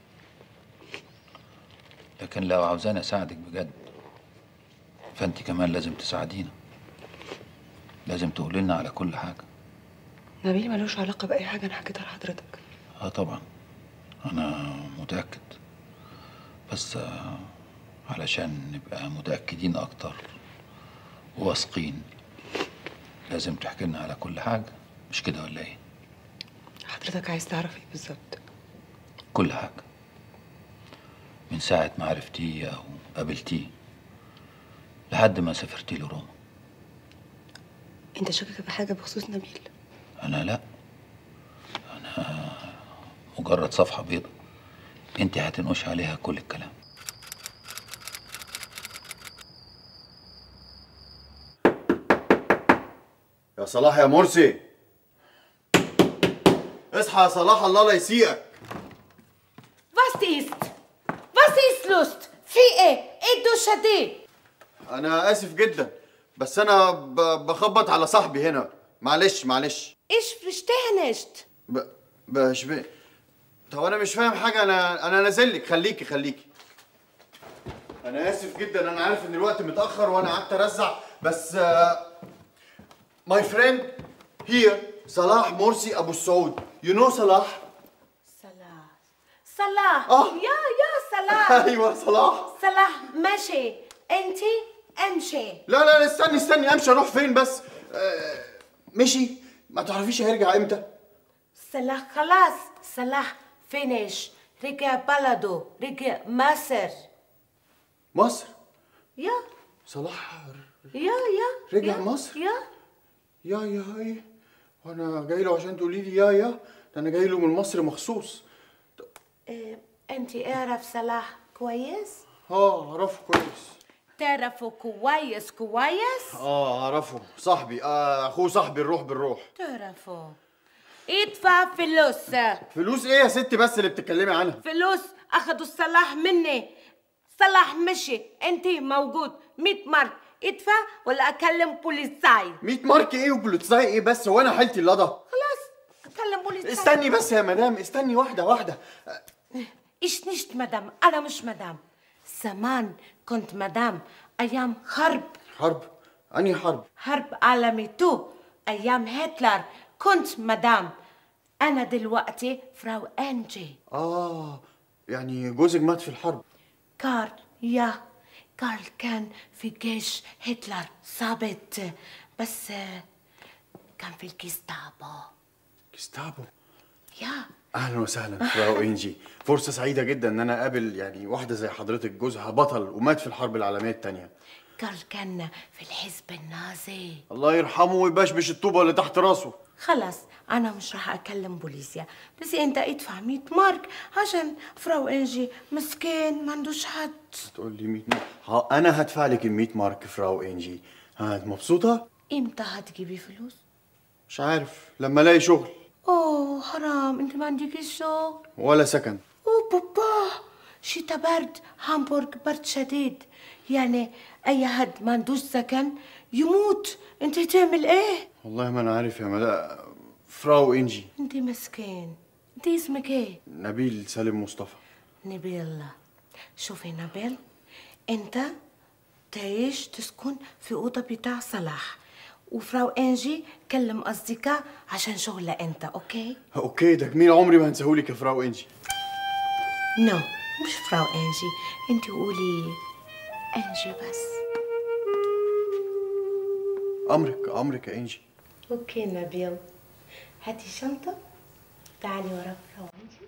لكن لو عاوزاني أساعدك بجد فأنت كمان لازم تساعدينا لازم تقولي لنا على كل حاجة نبيل ملوش علاقه باي حاجه انا حكيتها لحضرتك اه طبعا انا متاكد بس آه، علشان نبقى متاكدين اكتر وواثقين لازم تحكي لنا على كل حاجه مش كده ولا ايه حضرتك عايز تعرف ايه بالظبط كل حاجه من ساعه ما عرفتيه او قابلتيه لحد ما سافرتي لروما انت شاكك بحاجه بخصوص نبيل انا لا انا مجرد صفحه بيضاء انت هتنقش عليها كل الكلام يا صلاح يا مرسي اصحى يا صلاح الله لا يسيئك Was ist? Was ist Lust? في ايه؟ ايه الدوشة دي؟ انا اسف جدا بس انا ب- بخبط على صاحبي هنا معلش معلش Ich verstehe nicht. ب... باش ب... طب انا مش فاهم حاجه انا انا نازل لك خليكي خليكي انا اسف جدا انا عارف ان الوقت متاخر وانا قعدت ارزع بس ماي فريند هير صلاح مرسي ابو السعود يو نو صلاح صلاح آه. يا يا صلاح ايوه صلاح صلاح ماشي انتي امشي لا لا لا استني استني امشي اروح فين بس آه، مشي ما تعرفيش هيرجع امتى صلاح خلاص صلاح فينيش رجع بلده رجع مصر مصر يا صلاح يا يا رجع يا. مصر؟ يا يا يا ايه وانا جاي له عشان تقولي لي يا يا ده انا جاي له من مصر مخصوص إيه، انتي اعرف صلاح كويس اه اعرفه كويس تعرفه كويس كويس اه اعرفه صاحبي آه اخوه صاحبي الروح بالروح تعرفه ادفع فلوس فلوس ايه يا ستي بس اللي بتتكلمي عنها فلوس اخدوا صلاح مني صلاح مشي انت موجود 100 مارك ادفع ولا اكلم بوليساي 100 مارك ايه وبلوتساي ايه بس وانا حالتي اللضا خلاص اكلم بوليساي استني بس يا مدام استني واحده واحده ايش نشت مدام انا مش مدام زمان كنت مدام ايام حرب حرب انهي حرب حرب عالمي تو ايام هتلر كنت مدام انا دلوقتي فراو انجي اه يعني جوزك مات في الحرب كارل يا كارل كان في جيش هتلر ثابت بس كان في الجستابو جستابو يا اهلا وسهلا فراو انجي فرصه سعيده جدا ان انا اقابل يعني واحده زي حضرتك جوزها بطل ومات في الحرب العالميه الثانيه كارل كان في الحزب النازي الله يرحمه ويبشبش الطوبه اللي تحت راسه خلاص انا مش راح اكلم بوليسيا بس انت ادفع 100 مارك عشان فراو انجي مسكين ما عندوش حد تقول لي 100 مارك ها انا هدفع لك ال 100 مارك فراو انجي ها مبسوطه امتى هتجيبي فلوس مش عارف لما الاقي شغل اوه حرام انت ما عندكش شغل ولا سكن اوه بابا شتا برد هامبورغ برد شديد يعني اي حد ما عندوش سكن يموت انت تعمل ايه والله ما انا عارف يا مدى فراو انجي انت مسكين انت اسمك ايه نبيل سالم مصطفى نبيل شوفي نبيل انت تعيش تسكن في اوضه بتاع صلاح وفراو انجي كلم اصدقاء عشان شغلة انت اوكي اوكي ده مين عمري ما هنساهولك يا فراو انجي نو مش فراو انجي انت قولي انجي بس امرك امرك يا انجي اوكي نبيل هاتي شنطة تعالي ورا فراو انجي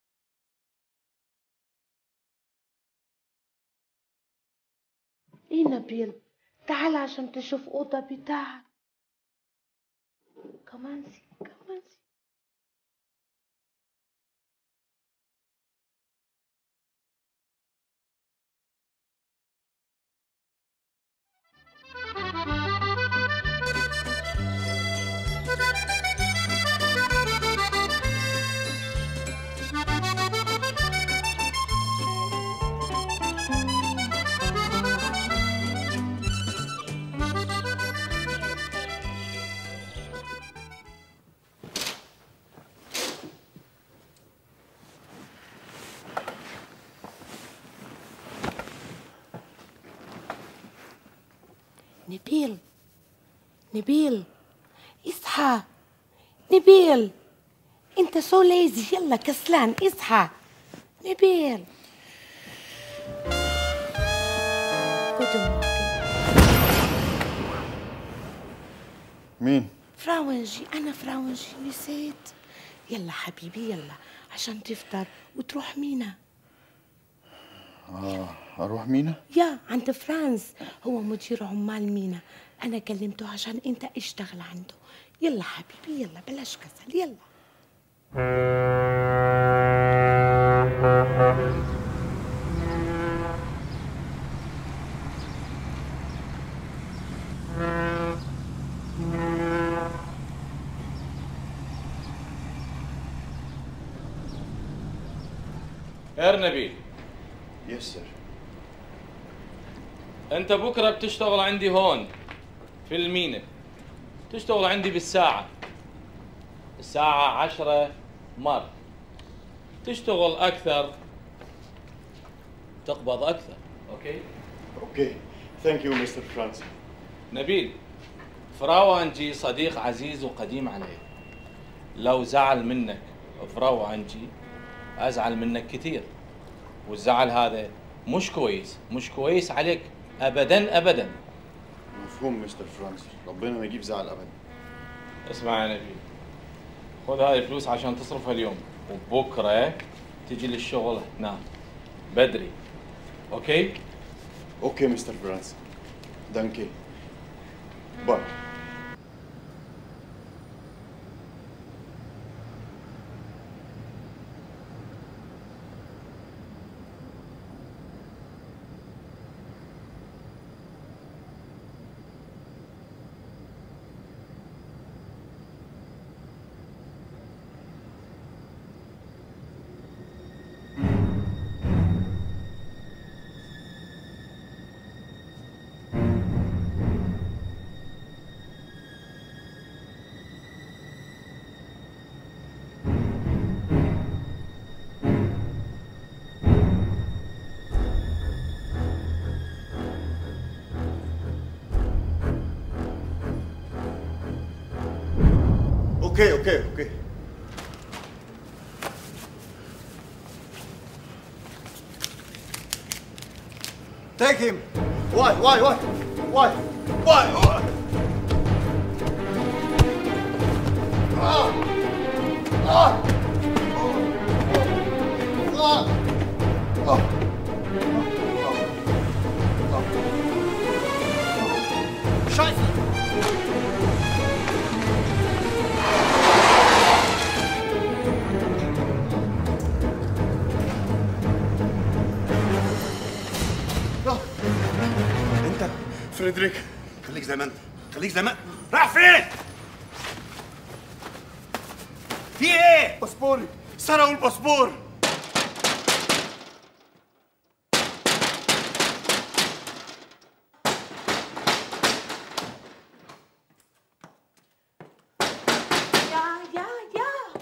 ايه نبيل تعال عشان تشوف اوضة بتاعك كمان سي كمان سي نبيل نبيل اصحى نبيل انت سو ليزي يلا كسلان اصحى نبيل قدم مين فراونجي انا فراونجي نسيت يلا حبيبي يلا عشان تفطر وتروح مينا اه اروح مينا يا عند فرانس هو مدير عمال مينا انا كلمته عشان انت اشتغل عنده يلا حبيبي يلا بلاش كسل يلا يا نبيل يس سير انت بكره بتشتغل عندي هون في المينا تشتغل عندي بالساعة الساعة عشرة مار تشتغل أكثر تقبض أكثر أوكي اوكي ثانك يو مستر فرانس نبيل فراوانجي صديق عزيز وقديم علي لو زعل منك فراوانجي أزعل منك كثير والزعل هذا مش كويس مش كويس عليك أبدا أبدا مفهوم مستر فرانس ربنا ما يجيب زعل ابدا اسمع يا نبيل خذ هاي الفلوس عشان تصرفها اليوم وبكره تجي للشغل هنا بدري اوكي اوكي مستر فرانس دانكي باي اوكي اوكي اوكي Take him. Why? Why? Why? Why? Why? Why? Ah! Ah! Ah! Ah! Scheiße! انت فريدريك خليك زي ما انت خليك زي ما راح فين في ايه؟ باسبوري سرقوا الباسبور يا يا يا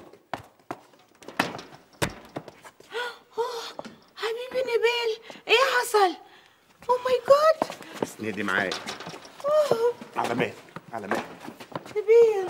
أوه، حبيبي نبيل ايه حصل؟ او ماي جاد اسندي معايا أوه، على مهلك على مهلك نبيل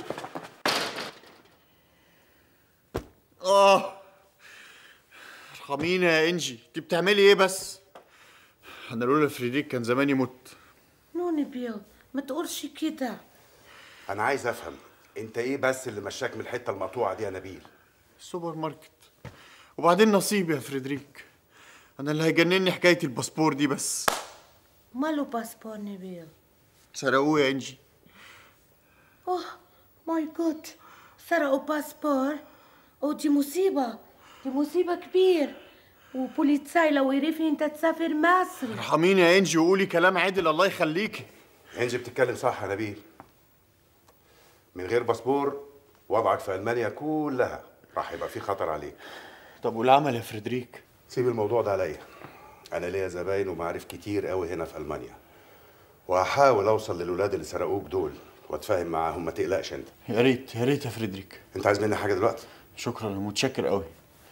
اه ارحميني يا انجي انت بتعملي ايه بس انا لولا فريديك كان زماني مت نو نبيل ما تقولش كده انا عايز افهم انت ايه بس اللي مشاك من الحته المقطوعه دي يا نبيل السوبر ماركت وبعدين نصيب يا فريدريك انا اللي هيجنني حكايه الباسبور دي بس ماله باسبور نبيل سرقوه يا انجي اوه ماي جاد سرقوا باسبور او دي مصيبة دي مصيبة كبير وبوليتساي لو يعرف انت تسافر مصر ارحميني يا انجي وقولي كلام عادل الله يخليكي انجي بتتكلم صح يا نبيل من غير باسبور وضعك في المانيا كلها راح يبقى في خطر عليك طب والعمل يا فريدريك سيب الموضوع ده عليا انا ليا زباين ومعارف كتير قوي هنا في المانيا وهحاول اوصل للولاد اللي سرقوك دول واتفاهم معاهم ما تقلقش انت يا ريت يا ريت يا فريدريك انت عايز مني حاجه دلوقتي شكرا انا متشكر قوي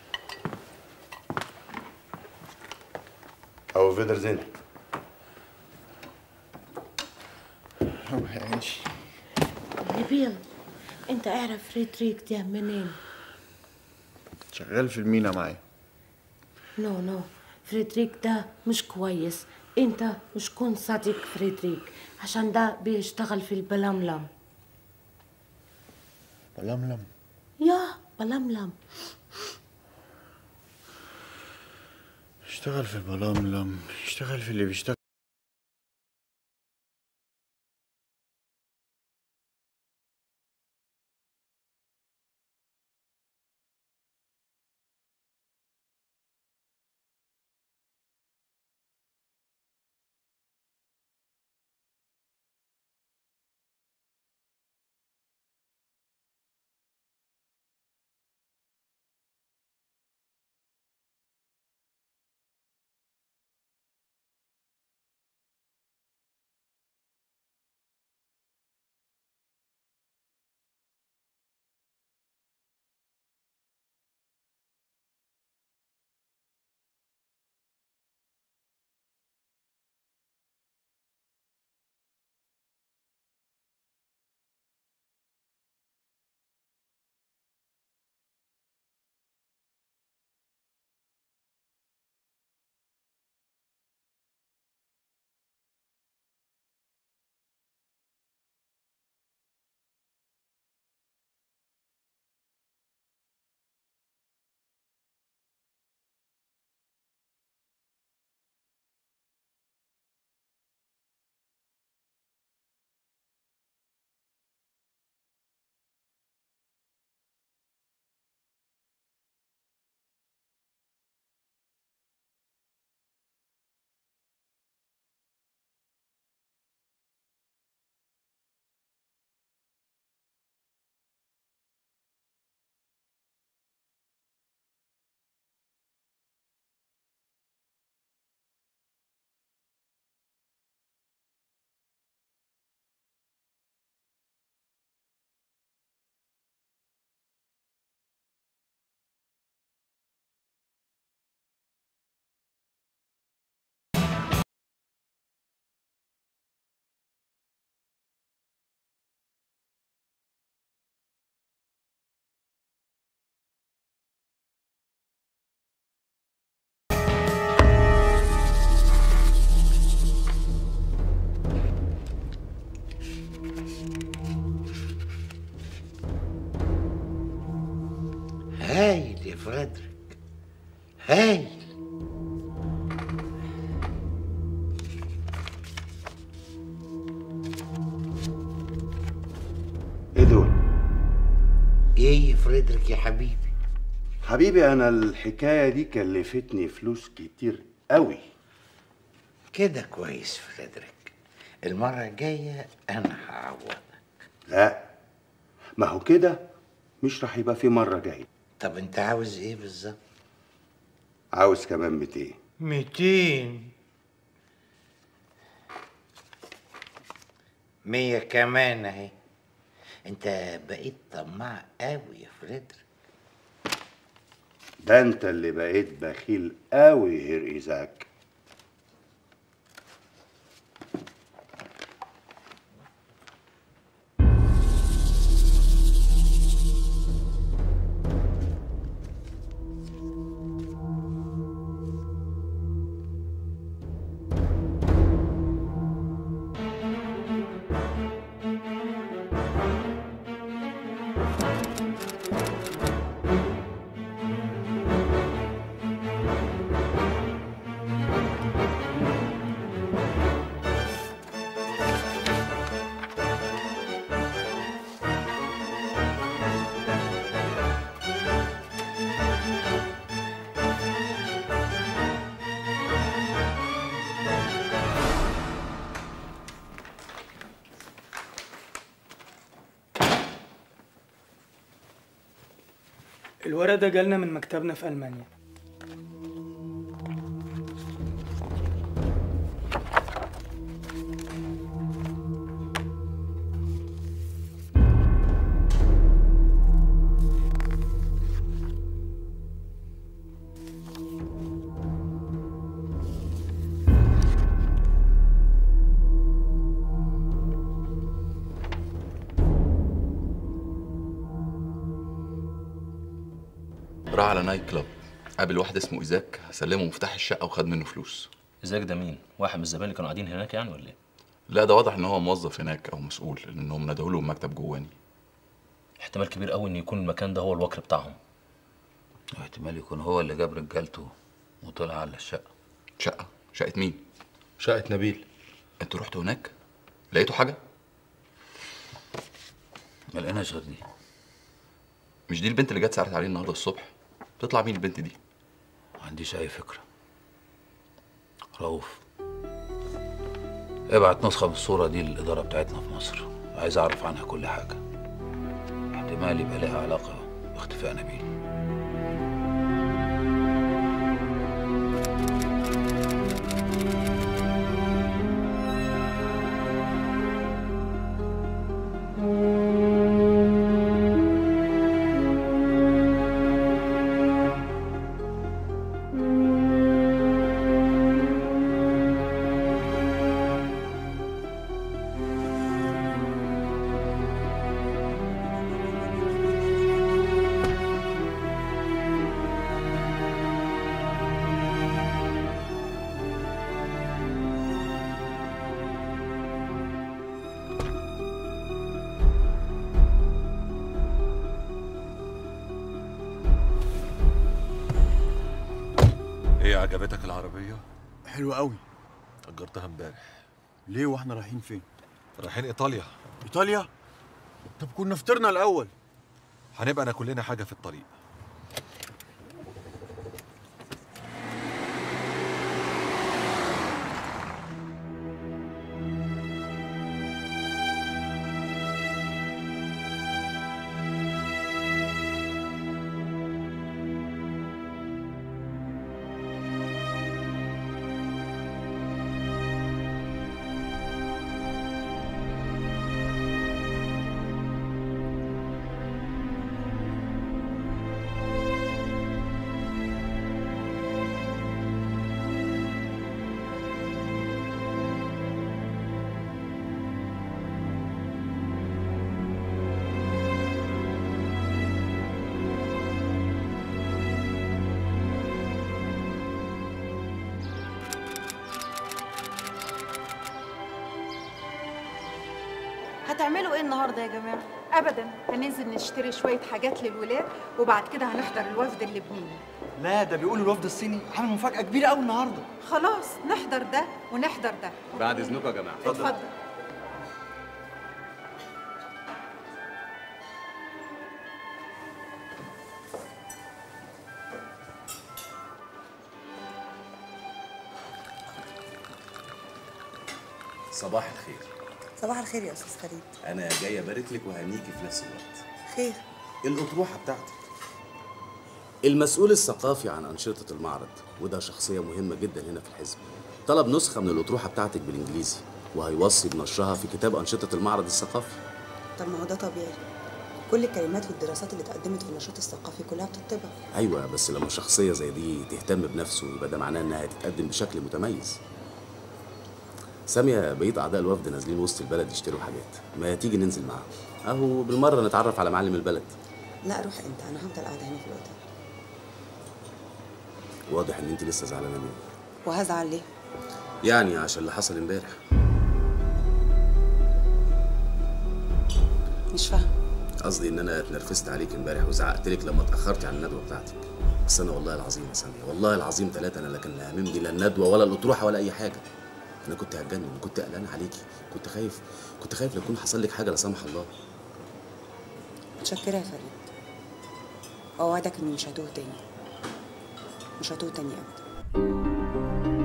او فيدر زين يا انجي نبيل انت اعرف فريدريك ده منين شغال في المينا معايا نو نو فريدريك ده مش كويس انت مش كون صديق فريدريك عشان ده بيشتغل في البلملم بلملم يا بلملم اشتغل في البلملم اشتغل في اللي بيشتغل هايل يا فريدريك هايل ايه دول ايه يا فريدريك يا حبيبي حبيبي انا الحكايه دي كلفتني فلوس كتير قوي كده كويس فريدريك المرة الجاية أنا هعوضك لا ما هو كده مش راح يبقى في مره جايه طب انت عاوز ايه بالظبط عاوز كمان 200 200 مية كمان اهي انت بقيت طماع قوي يا فريدريك ده انت اللي بقيت بخيل قوي هير ايزاك الورق ده جالنا من مكتبنا في ألمانيا راح على نايت كلاب قابل واحد اسمه ايزاك سلمه مفتاح الشقه وخد منه فلوس ازيك ده مين؟ واحد من الزبائن اللي كانوا قاعدين هناك يعني ولا ايه؟ لا ده واضح ان هو موظف هناك او مسؤول لانهم ندهوا له مكتب جواني احتمال كبير قوي ان يكون المكان ده هو الوكر بتاعهم احتمال يكون هو اللي جاب رجالته وطلع على الشقه شقه شقه مين شقه نبيل انتوا رحتوا هناك لقيتوا حاجه ما لقيناش غير دي مش دي البنت اللي جت سألت عليه النهارده الصبح تطلع مين البنت دي ما عنديش اي فكره رؤوف ابعت نسخه من الصوره دي للاداره بتاعتنا في مصر عايز اعرف عنها كل حاجه احتمال يبقى لها علاقه باختفاء نبيل ايه عجبتك العربية؟ حلو قوي أجرتها امبارح ليه واحنا رايحين فين رايحين إيطاليا ايطاليا طب كنا فطرنا الاول هنبقى ناكل لنا حاجة في الطريق هتعملوا ايه النهارده يا جماعه ابدا هننزل نشتري شويه حاجات للولاد وبعد كده هنحضر الوفد اللبناني لا ده بيقولوا الوفد الصيني عامل مفاجأة كبيرة قوي النهارده خلاص نحضر ده ونحضر ده بعد اذنكم يا جماعه اتفضل صباح الخير صباح الخير يا استاذ فريد انا جاي ابارك لك وهنيكي في نفس الوقت خير الأطروحة بتاعتك المسؤول الثقافي عن أنشطة المعرض وده شخصية مهمة جدا هنا في الحزب طلب نسخة من الأطروحة بتاعتك بالإنجليزي وهيوصي بنشرها في كتاب أنشطة المعرض الثقافي طب ما هو ده طبيعي كل الكلمات والدراسات اللي اتقدمت في النشاط الثقافي كلها بتطبع أيوة بس لما شخصية زي دي تهتم بنفسه يبقى ده معناه إنها هتتقدم بشكل متميز سامية بقية أعضاء الوفد نازلين وسط البلد يشتروا حاجات ما تيجي ننزل معاهم أهو بالمرة نتعرف على معلم البلد لا روح انت انا هفضل قاعده هنا في الاوتيل واضح إن أنت لسه زعلانة مني وهزعل ليه يعني عشان اللي حصل امبارح مش فاهم قصدي ان انا اتنرفزت عليك امبارح وزعقت لك لما اتاخرتي عن الندوه بتاعتك بس انا والله العظيم يا ساميه والله العظيم ثلاثه انا لا كان هاممني لا الندوه ولا الاطروحه ولا اي حاجه انا كنت هتجنن كنت قلقان عليكي كنت خايف كنت خايف لا يكون حصل لك حاجه لا سمح الله متشكره يا فريد اوعدك اني مش هتوه تاني مش هتوه تاني ابدا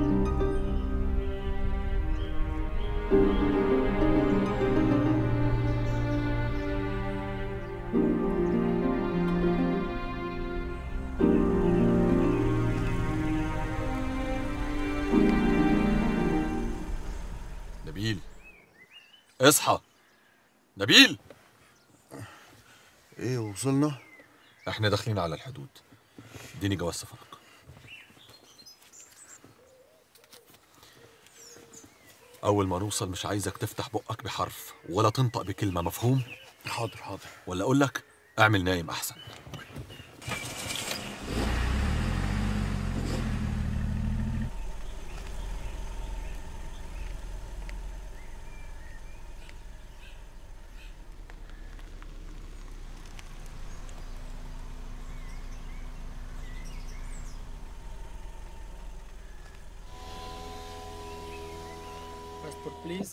نبيل اصحى نبيل ايه وصلنا احنا داخلين على الحدود اديني جواز سفرك اول ما نوصل مش عايزك تفتح بقك بحرف ولا تنطق بكلمه مفهوم حاضر حاضر ولا اقول لك اعمل نايم احسن Passport, please.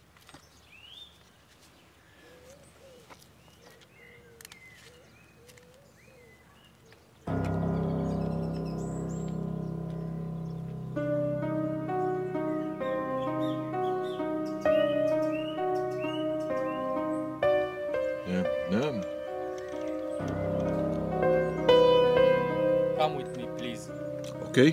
نام نام Come with me, please. اوكي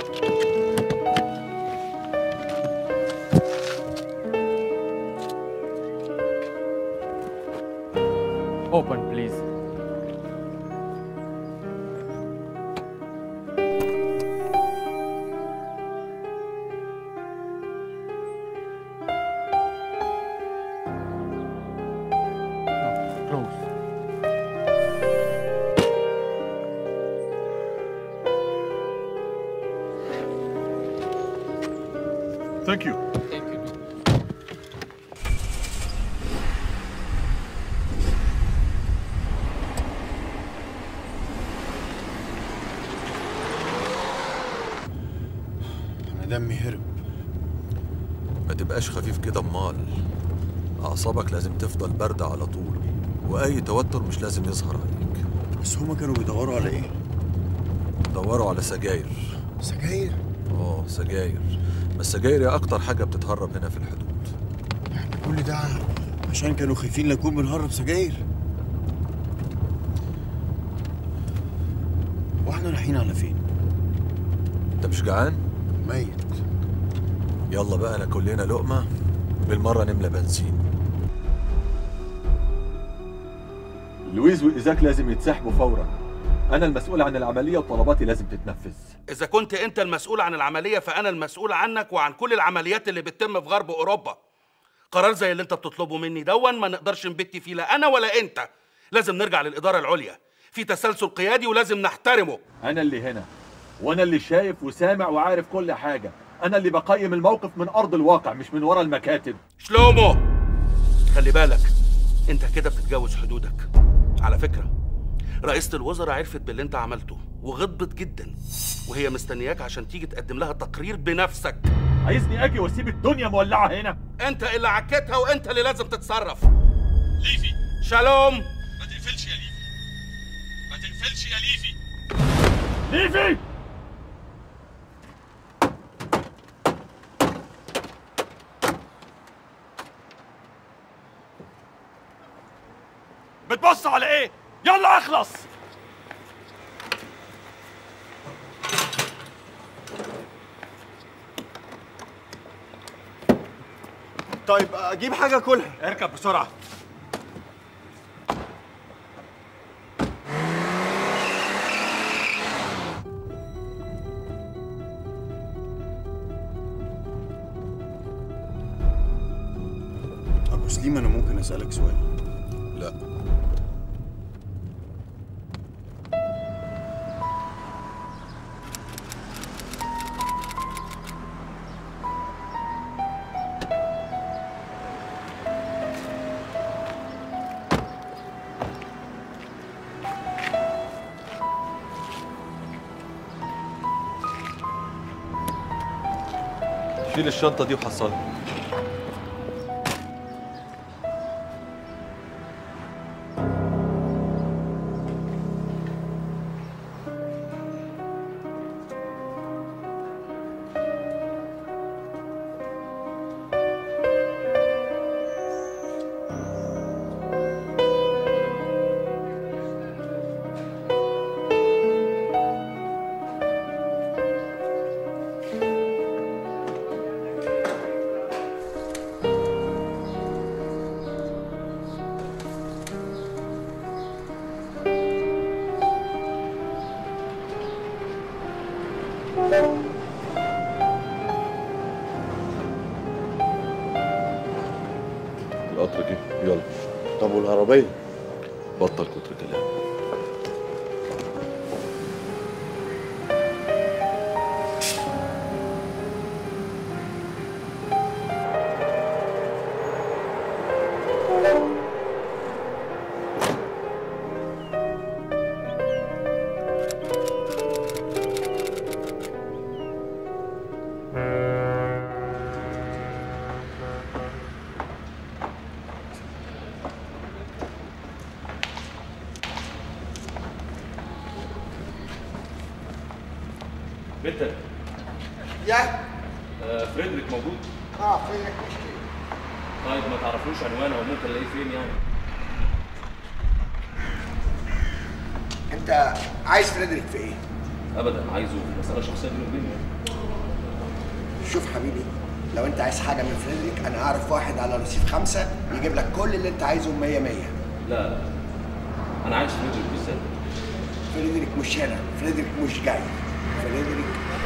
Open, please. No, close. ثانك يو Thank you. انا دمي هرب ما تبقاش خفيف كده امال اعصابك لازم تفضل باردة على طول واي توتر مش لازم يظهر عليك بس هما كانوا بيدوروا على ايه دوروا على سجاير سجاير اه سجاير بس السجاير هي اكتر حاجة بتتهرب هنا في الحدود كل ده عشان كانوا خايفين نكون بنهرب سجاير واحنا رايحين على فين انت مش جعان ميت يلا بقى ناكل لنا لقمة بالمرة نملى بنزين لويز وإيزاك لازم يتسحبوا فورا أنا المسؤول عن العملية وطلباتي لازم تتنفذ إذا كنت أنت المسؤول عن العملية فأنا المسؤول عنك وعن كل العمليات اللي بتتم في غرب أوروبا قرار زي اللي أنت بتطلبه مني دون ما نقدرش نبت فيه لا أنا ولا أنت لازم نرجع للإدارة العليا في تسلسل قيادي ولازم نحترمه أنا اللي هنا وأنا اللي شايف وسامع وعارف كل حاجة أنا اللي بقيم الموقف من أرض الواقع مش من ورا المكاتب شلومو خلي بالك انت كده بتتجاوز حدودك على فكرة رئيسة الوزراء عرفت باللي انت عملته وغضبت جدا وهي مستنياك عشان تيجي تقدم لها تقرير بنفسك عايزني أجي وأسيب الدنيا مولعة هنا انت اللي عكيتها وانت اللي لازم تتصرف ليفي شالوم ما تقفلش يا ليفي ما تقفلش يا ليفي ليفي بتبص على ايه يلا اخلص طيب اجيب حاجه كلها اركب بسرعه ابو سليم انا ممكن اسالك سؤال لا شيل الشنطة دي وحصلها القطر جه يلا طب والعربيه بطل كتر كلام بنتك يا آه فريدريك موجود اه فينك مشكلة طيب ما تعرفوش عنوانه او ممكن الاقيه فين يعني انت عايز فريدريك في ايه؟ ابدا عايزه مساله شخصيه بيني وبينه شوف حبيبي لو انت عايز حاجة من فريدريك انا اعرف واحد على رصيف خمسة يجيب لك كل اللي انت عايزه مية مية لا لا انا عايز فريدريك بالذات فريدريك مش هنا فريدريك مش جاي فريدريك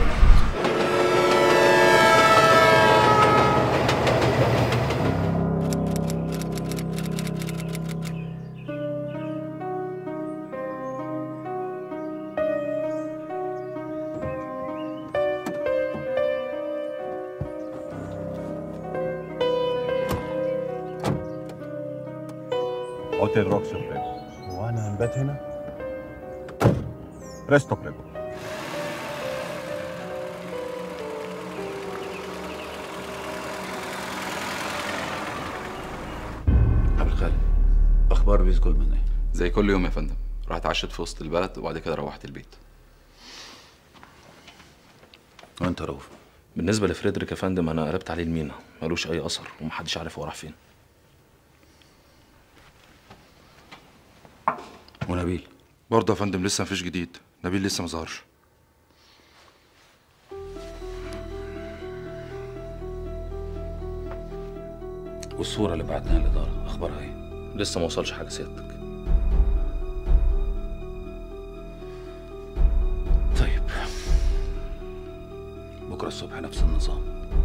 Hotel Roxy prego. هو انا هنبات هنا Presto prego. ابو الخالد اخبار بيس جولمان ايه زي كل يوم يا فندم رحت عشت في وسط البلد وبعد كده روحت البيت وانت رؤوف بالنسبه لفريدريك يا فندم انا قلبت عليه المينا ملوش اي اثر ومحدش عارف هو راح فين ونبيل برضه يا فندم لسه مفيش جديد نبيل لسه ما ظهرش والصوره اللي بعتناها للاداره اخبارها ايه لسه ما وصلش حاجه سيادتك طيب بكره الصبح نفس النظام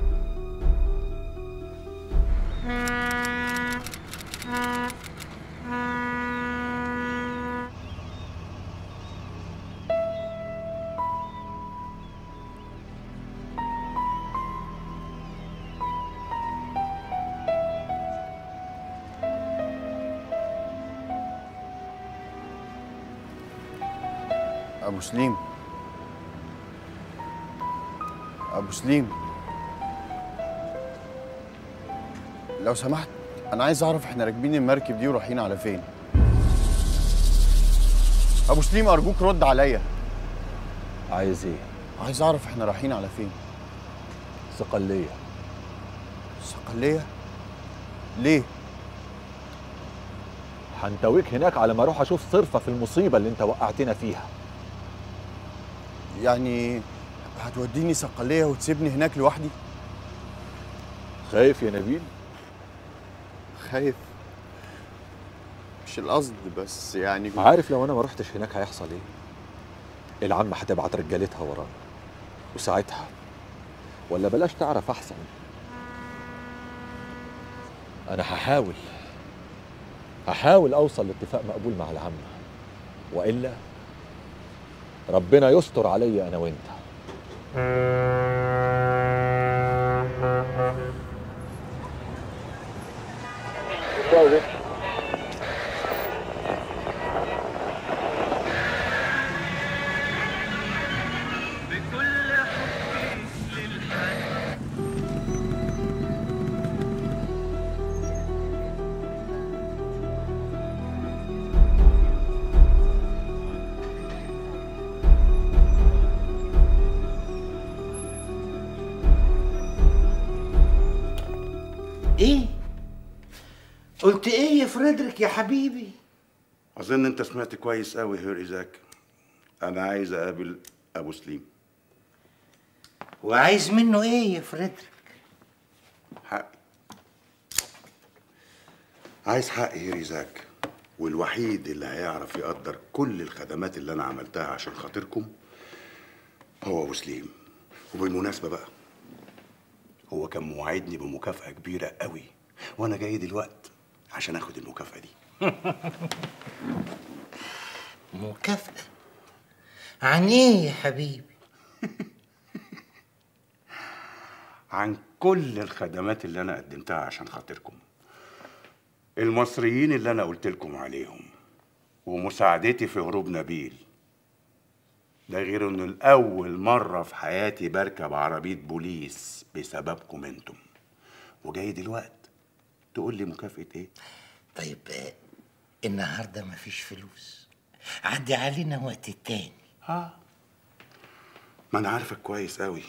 ابو سليم ابو سليم لو سمحت انا عايز اعرف احنا راكبين المركب دي ورايحين على فين ابو سليم ارجوك رد عليا عايز ايه؟ عايز اعرف احنا رايحين على فين صقلية صقلية ليه هنتويك هناك على ما اروح اشوف صرفه في المصيبه اللي انت وقعتنا فيها يعني هتوديني صقليه وتسيبني هناك لوحدي خايف يا نبيل خايف مش القصد بس يعني عارف لو انا ما رحتش هناك هيحصل ايه العم هتبعت رجالتها ورانا وساعتها ولا بلاش تعرف احسن انا هحاول هحاول اوصل لاتفاق مقبول مع العم والا ربنا يستر عليا انا وانت ايه قلت ايه يا فريدريك يا حبيبي اظن انت سمعت كويس قوي هير ايزاك انا عايز اقابل ابو سليم وعايز منه ايه يا فريدريك حقي عايز حقي هير ايزاك والوحيد اللي هيعرف يقدر كل الخدمات اللي انا عملتها عشان خاطركم هو ابو سليم وبالمناسبه بقى هو كان موعدني بمكافأة كبيرة قوي وأنا جاي دلوقت عشان آخد المكافأة دي مكافأة عن ايه يا حبيبي عن كل الخدمات اللي أنا قدمتها عشان خاطركم المصريين اللي أنا قلت لكم عليهم ومساعدتي في هروب نبيل ده غير انه الاول مره في حياتي بركب عربيه بوليس بسببكم انتم وجاي دلوقت تقول لي مكافاه ايه طيب آه، النهارده مفيش فلوس عدي علينا وقت تاني اه ما انا عارفك كويس قوي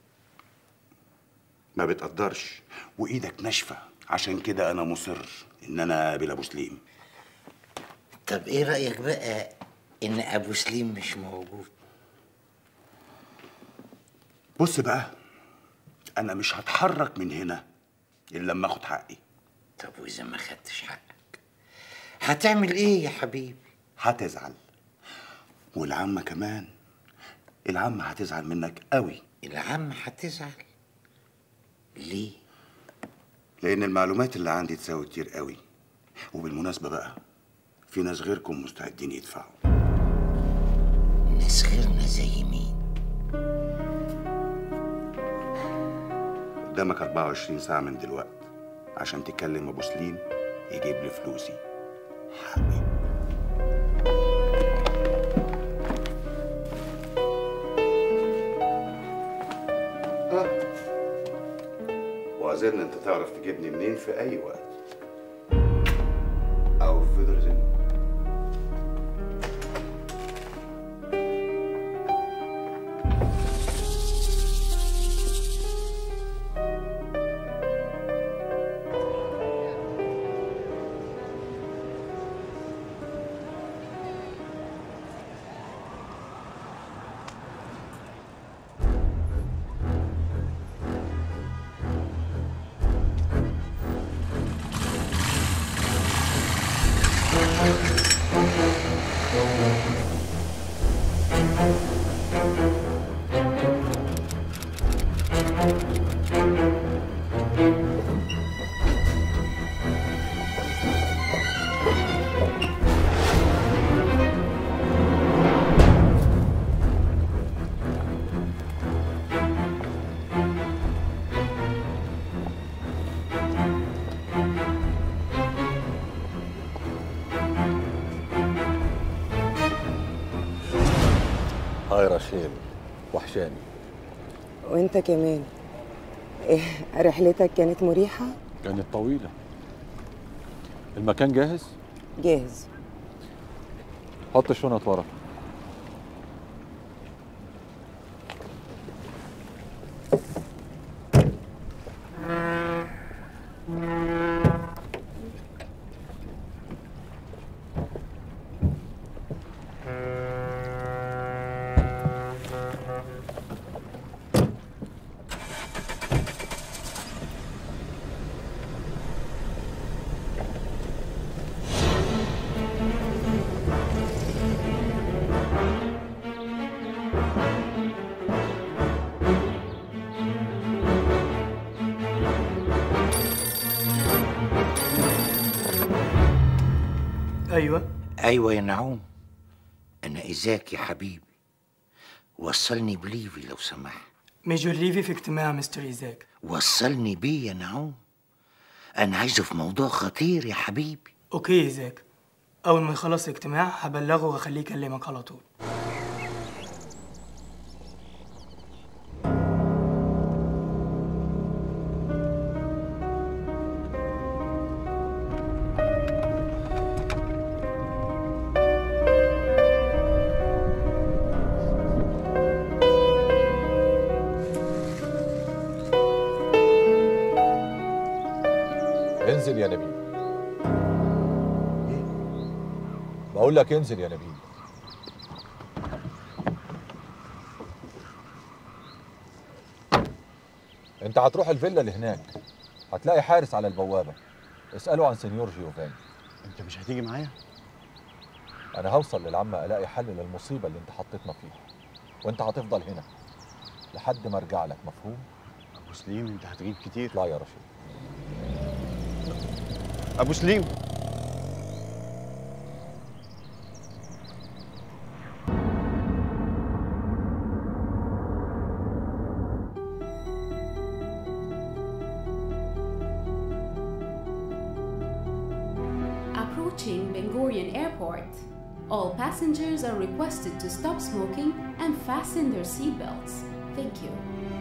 ما بتقدرش وايدك ناشفه عشان كده انا مصر ان انا اقابل ابو سليم طب ايه رأيك بقى ان ابو سليم مش موجود بص بقى انا مش هتحرك من هنا الا لما اخد حقي طب واذا ما خدتش حقك هتعمل ايه يا حبيبي هتزعل والعمه كمان العمه هتزعل منك قوي العم هتزعل ليه لان المعلومات اللي عندي تساوي كتير قوي وبالمناسبه بقى في ناس غيركم مستعدين يدفعوا ناس غيرنا زي مين قدامك 24 ساعه من دلوقت عشان تكلم ابو سليم يجيب لي فلوسي واظن انت تعرف تجيبني منين في اي وقت او في درزين هاي رشيل وحشاني وانت كمان إيه رحلتك كانت مريحة؟ كانت طويلة المكان جاهز؟ جاهز حط الشنط ورا ايوه ايوه يا نعوم انا اذاك يا حبيبي وصلني بليفي لو سمحت ميجور ليفي في اجتماع مستر ايزاك وصلني بيه يا نعوم انا عايزه في موضوع خطير يا حبيبي اوكي ايزاك اول ما يخلص الاجتماع هبلغه واخليه يكلمك على طول انزل يا نبيل بقول لك انزل يا نبيل انت هتروح الفيلا اللي هناك هتلاقي حارس على البوابه اساله عن سنيور جيوفاني انت مش هتيجي معايا انا هوصل للعم الاقي حل للمصيبه اللي انت حطيتنا فيها وانت هتفضل هنا لحد ما ارجع لك مفهوم ابو سليم انت هتغيب كتير لا يا رشيد ابو سليم Approaching Bengorian Airport. All passengers are requested to stop smoking and fasten their seatbelts. Thank you.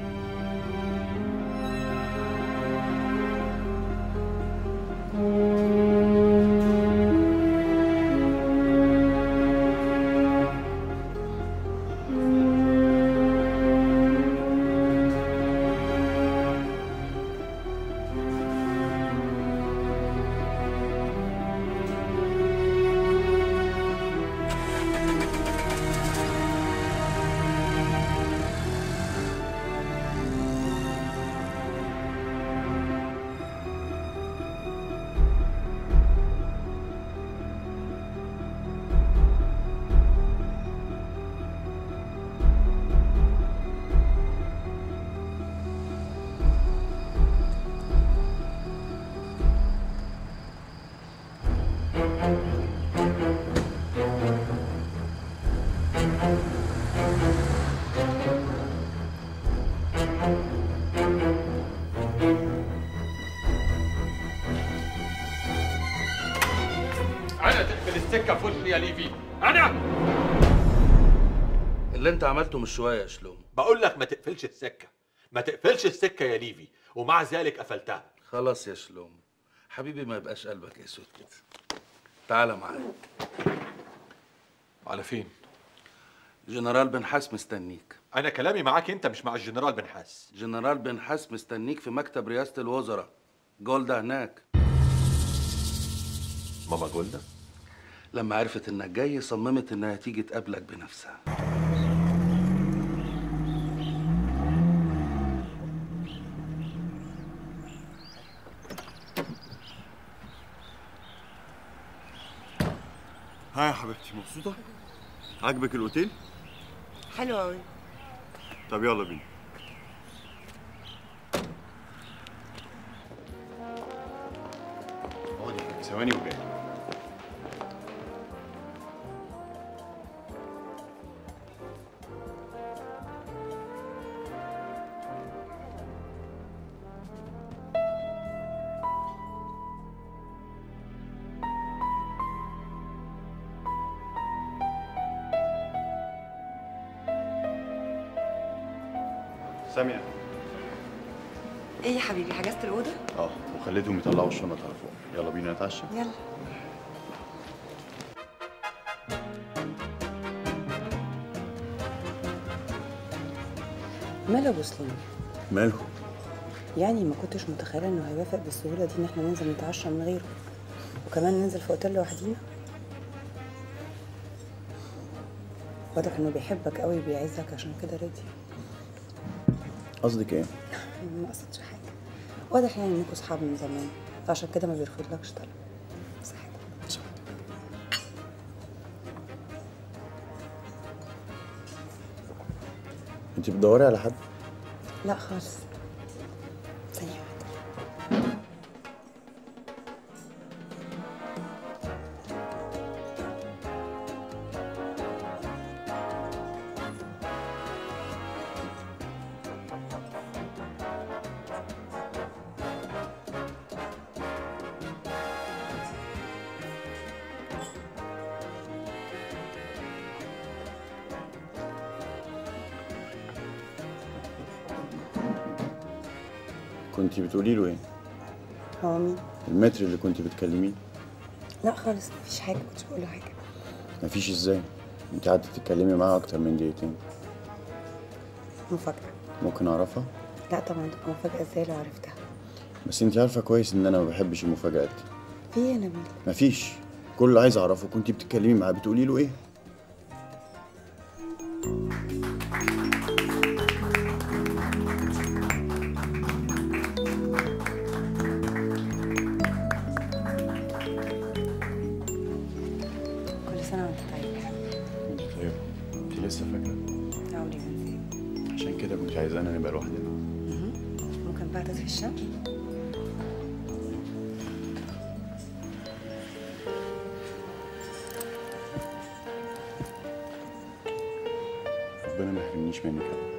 انا تقفل السكه في وشي يا ليفي انا اللي انت عملته مش شويه يا شلوم بقول لك ما تقفلش السكه ما تقفلش السكه يا ليفي ومع ذلك قفلتها خلاص يا شلوم حبيبي ما يبقاش قلبك اسود كده تعالى معايا على فين جنرال بنحاس مستنيك انا كلامي معاك انت مش مع الجنرال بنحاس جنرال بنحاس مستنيك في مكتب رئاسة الوزراء جولدا هناك ماما جولدا لما عرفت انك جاي صممت انها تيجي تقابلك بنفسها ها يا حبيبتي مبسوطه عاجبك الاوتيل حلو قوي طب يلا بينا اقعدي ثواني وجاي سامية ايه يا حبيبي حجزت الاوضه اه وخليتهم يطلعوا الشنط على فوق يلا بينا نتعشى يلا ماله ابو سليم ماله يعني ما كنتش متخيله انه هيوافق بالسهوله دي ان احنا ننزل نتعشى من غيره وكمان ننزل في اوتيل لوحدينا واضح انه بيحبك قوي وبيعزك عشان كده راضي قصدك ايه ما قصدش حاجه واضح يعني انكم صحاب من زمان فعشان كده ما بيرفضلكش طلب انت بتدوري على حد لا خالص ثانيه واحده كنت بتقولي له ايه هو مين؟ المتر اللي كنت بتكلميه لا خالص مفيش حاجة كنتش بقول له حاجة مفيش ازاي انت قعدت تتكلمي معاه اكتر من دقيقتين مفاجأة ممكن اعرفها لا طبعا تبقى مفاجأة ازاي لو عرفتها بس انت عارفه كويس ان انا ما بحبش المفاجآت في ايه يا نبيل؟ مفيش كل اللي عايز اعرفه كنت بتتكلمي معاه بتقولي له ايه كل سنة وانت طيب يا حبيبي انت طيب انت لسه فاكره عمري ما نسيت عشان كده كنت عايزانا نبقى لوحدنا ممكن بقى تطفي الشمس؟ ربنا ما يحرمنيش منك أبدا.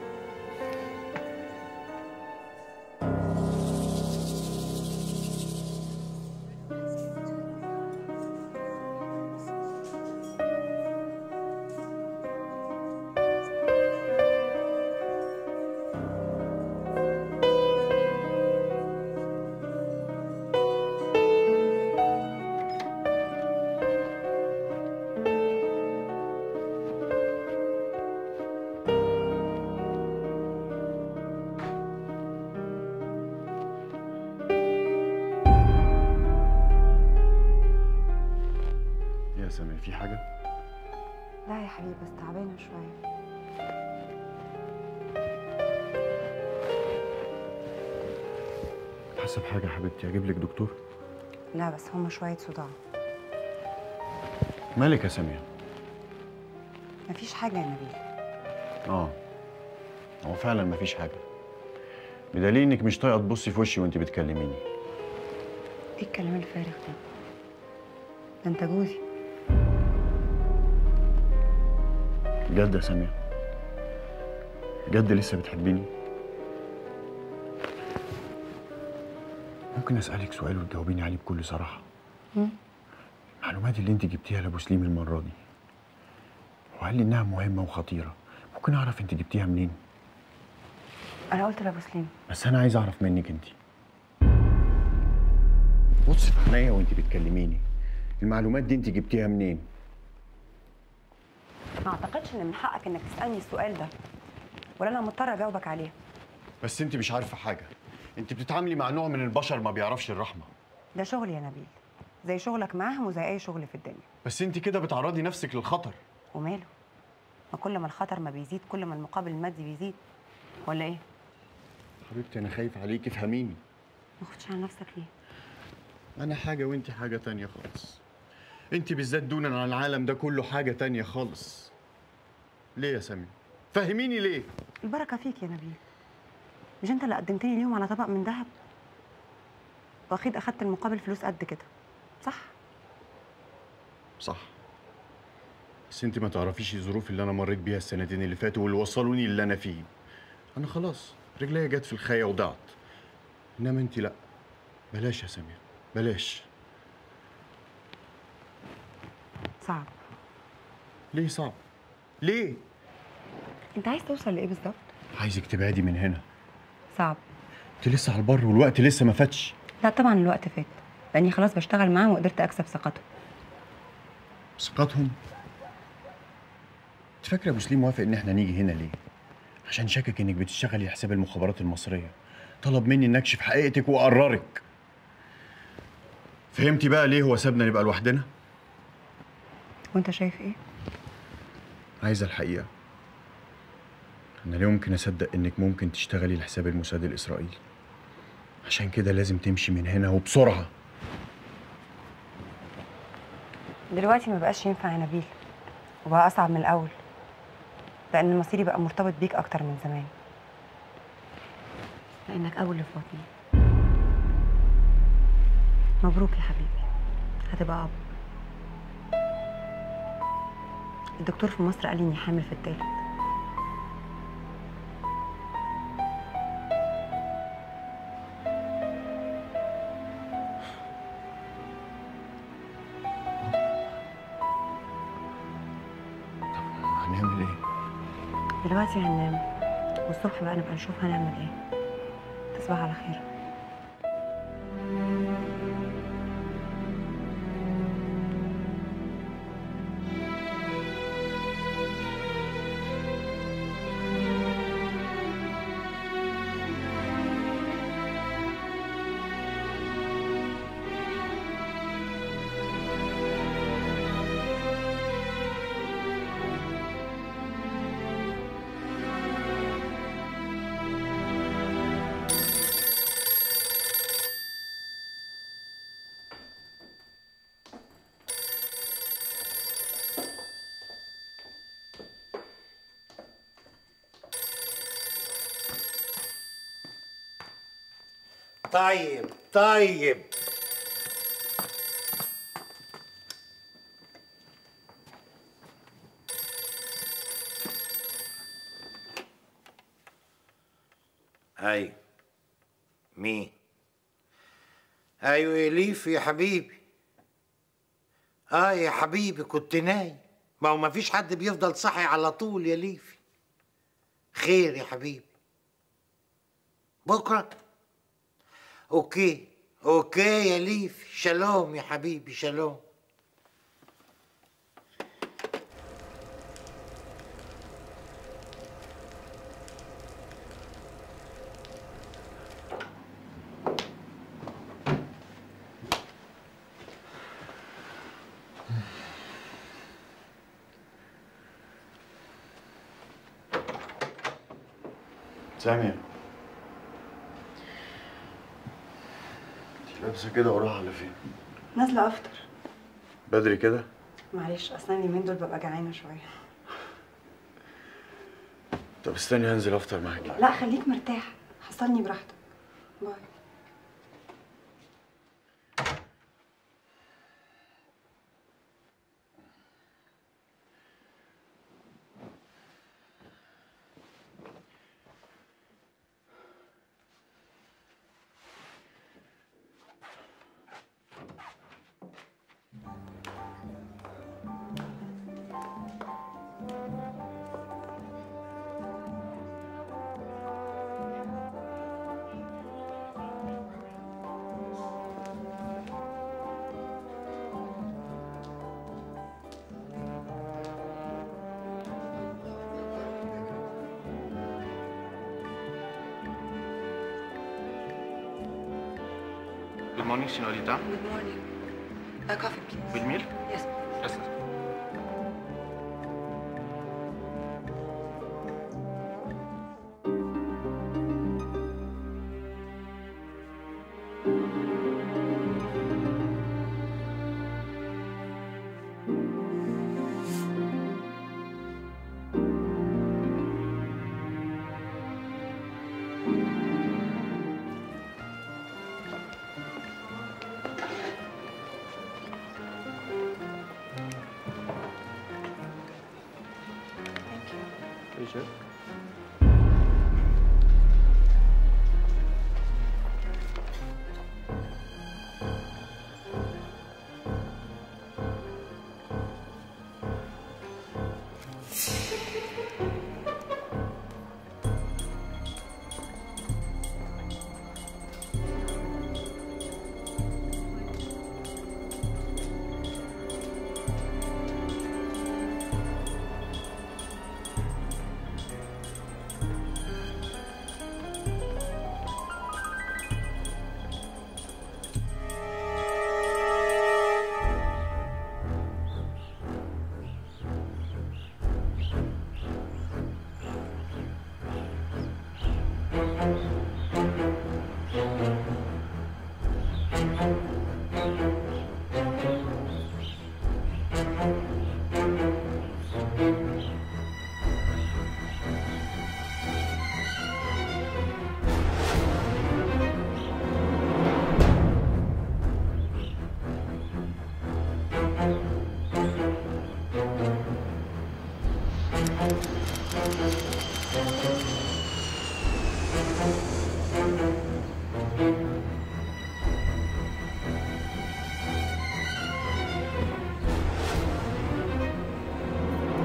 يا سامي في حاجه لا يا حبيبي بس تعبانة شوية حاسه بحاجه يا حبيبتي اجيب لك دكتور لا بس هما شوية صداع مالك يا ساميه مفيش حاجة يا نبيل اه هو فعلا مفيش حاجه بدليل انك مش طايقه تبصي في وشي وانت بتكلميني ايه الكلام الفارغ ده؟ ده انت جوزي بجد يا ساميه بجد لسه بتحبيني ممكن اسالك سؤال وتجاوبيني عليه بكل صراحه مم. المعلومات اللي انت جبتيها لابو سليم المره دي وقال لي انها مهمه وخطيره ممكن اعرف انت جبتيها منين انا قلت لابو سليم بس انا عايز اعرف منك انت بصي في عينيا وانت بتكلميني المعلومات دي انت جبتيها منين ما اعتقدش ان من حقك انك تسالني السؤال ده ولا انا مضطره اجاوبك عليه بس انت مش عارفه حاجه انت بتتعاملي مع نوع من البشر ما بيعرفش الرحمه ده شغل يا نبيل زي شغلك معاهم وزي اي شغل في الدنيا بس انت كده بتعرضي نفسك للخطر وماله ما كل ما الخطر ما بيزيد كل ما المقابل المادي بيزيد ولا ايه حبيبتي انا خايف عليكي فهميني ما تاخدش على نفسك ليه انا حاجه وانت حاجه تانية خالص انت بالذات دونا عن العالم ده كله حاجه تانية خالص ليه يا سامي فهميني ليه البركه فيك يا نبيل مش انت اللي قدمتني اليوم على طبق من ذهب واكيد اخدت المقابل فلوس قد كده صح صح بس انت ما تعرفيش الظروف اللي انا مريت بيها السنتين اللي فاتوا واللي وصلوني اللي انا فيه انا خلاص رجليا جت في الخايه وضعت انما انت لا بلاش يا سمير بلاش صعب ليه صعب ليه انت عايز توصل لايه بالظبط عايزك تبعدي من هنا صعب انت لسه على البر والوقت لسه ما فاتش لا طبعا الوقت فات لاني خلاص بشتغل معاهم وقدرت اكسب ثقتهم ثقتهم انت فاكره ابو سليم وافق ان احنا نيجي هنا ليه عشان شاكك انك بتشتغلي حساب المخابرات المصريه طلب مني ان اكشف حقيقتك واقررك فهمتي بقى ليه هو سابنا نبقى لوحدنا وانت شايف ايه عايزه الحقيقه انا لا يمكن اصدق انك ممكن تشتغلي لحساب الموساد الاسرائيلي عشان كده لازم تمشي من هنا وبسرعه دلوقتي ما بقاش ينفع يا نبيل وبقى اصعب من الاول لان مصيري بقى مرتبط بيك اكتر من زمان لانك اول اللي في بطني مبروك يا حبيبي هتبقى اب الدكتور في مصر قال لي اني حامل في التالت هنعمل ايه دلوقتي هننام والصبح بقى نبقى نشوف هنعمل ايه تصبح على خير طيب طيب ايوه مين ايوه يا ليف يا حبيبي اه يا حبيبي كنت نايم ما هو ما فيش حد بيفضل صاحي على طول يا ليفي خير يا حبيبي بكره اوكي اوكي يا ليف شالوم يا حبيبي شالوم سامية انت لابسة كده وراها على فين؟ نازله افطر بدري كده؟ معلش اصلا اليومين دول ببقى جعانه شويه طب استني هنزل افطر معاكي لا خليك مرتاح حصلني براحتك باي Good morning, señorita. Good morning. A coffee, please. With milk? Yes. Yes. Pleasure.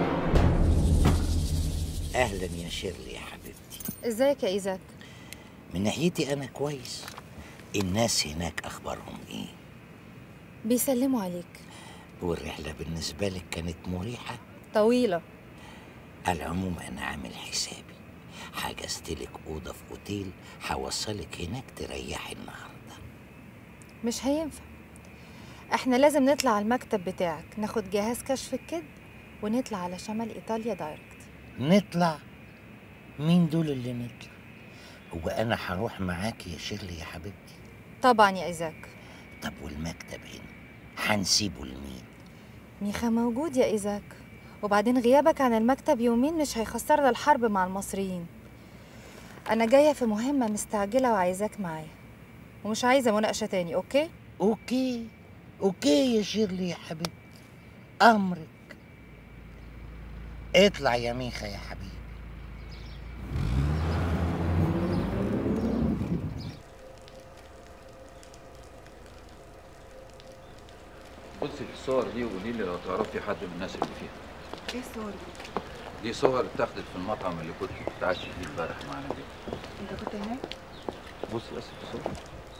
اهلا يا شيرلي يا حبيبتي ازيك يا ايزات من ناحيتي انا كويس الناس هناك اخبارهم ايه بيسلموا عليك والرحله بالنسبه لك كانت مريحه طويلة على العموم انا عامل حسابي حجزت لك اوضه في اوتيل هوصلك هناك تريحي النهارده مش هينفع احنا لازم نطلع على المكتب بتاعك ناخد جهاز كشف الكذب ونطلع على شمال ايطاليا دايركت نطلع مين دول اللي نطلع هو انا هروح معاكي يا شيرلي يا حبيبتي طبعا يا ايزاك طب والمكتب هنا هنسيبه لمين ميخا موجود يا ايزاك وبعدين غيابك عن المكتب يومين مش هيخسرنا الحرب مع المصريين انا جايه في مهمه مستعجله وعايزاك معايا ومش عايزه مناقشه تاني اوكي اوكي اوكي يا شيرلي يا حبيبتي امرك اطلع يا ميخا يا حبيبي بصي في الصور دي وقولي لي لو تعرفي حد من الناس اللي فيها ايه الصور دي؟ دي صور اتاخدت في المطعم اللي كنت بتعشي فيه امبارح معانا دي انت كنت هناك؟ بصي بس في الصور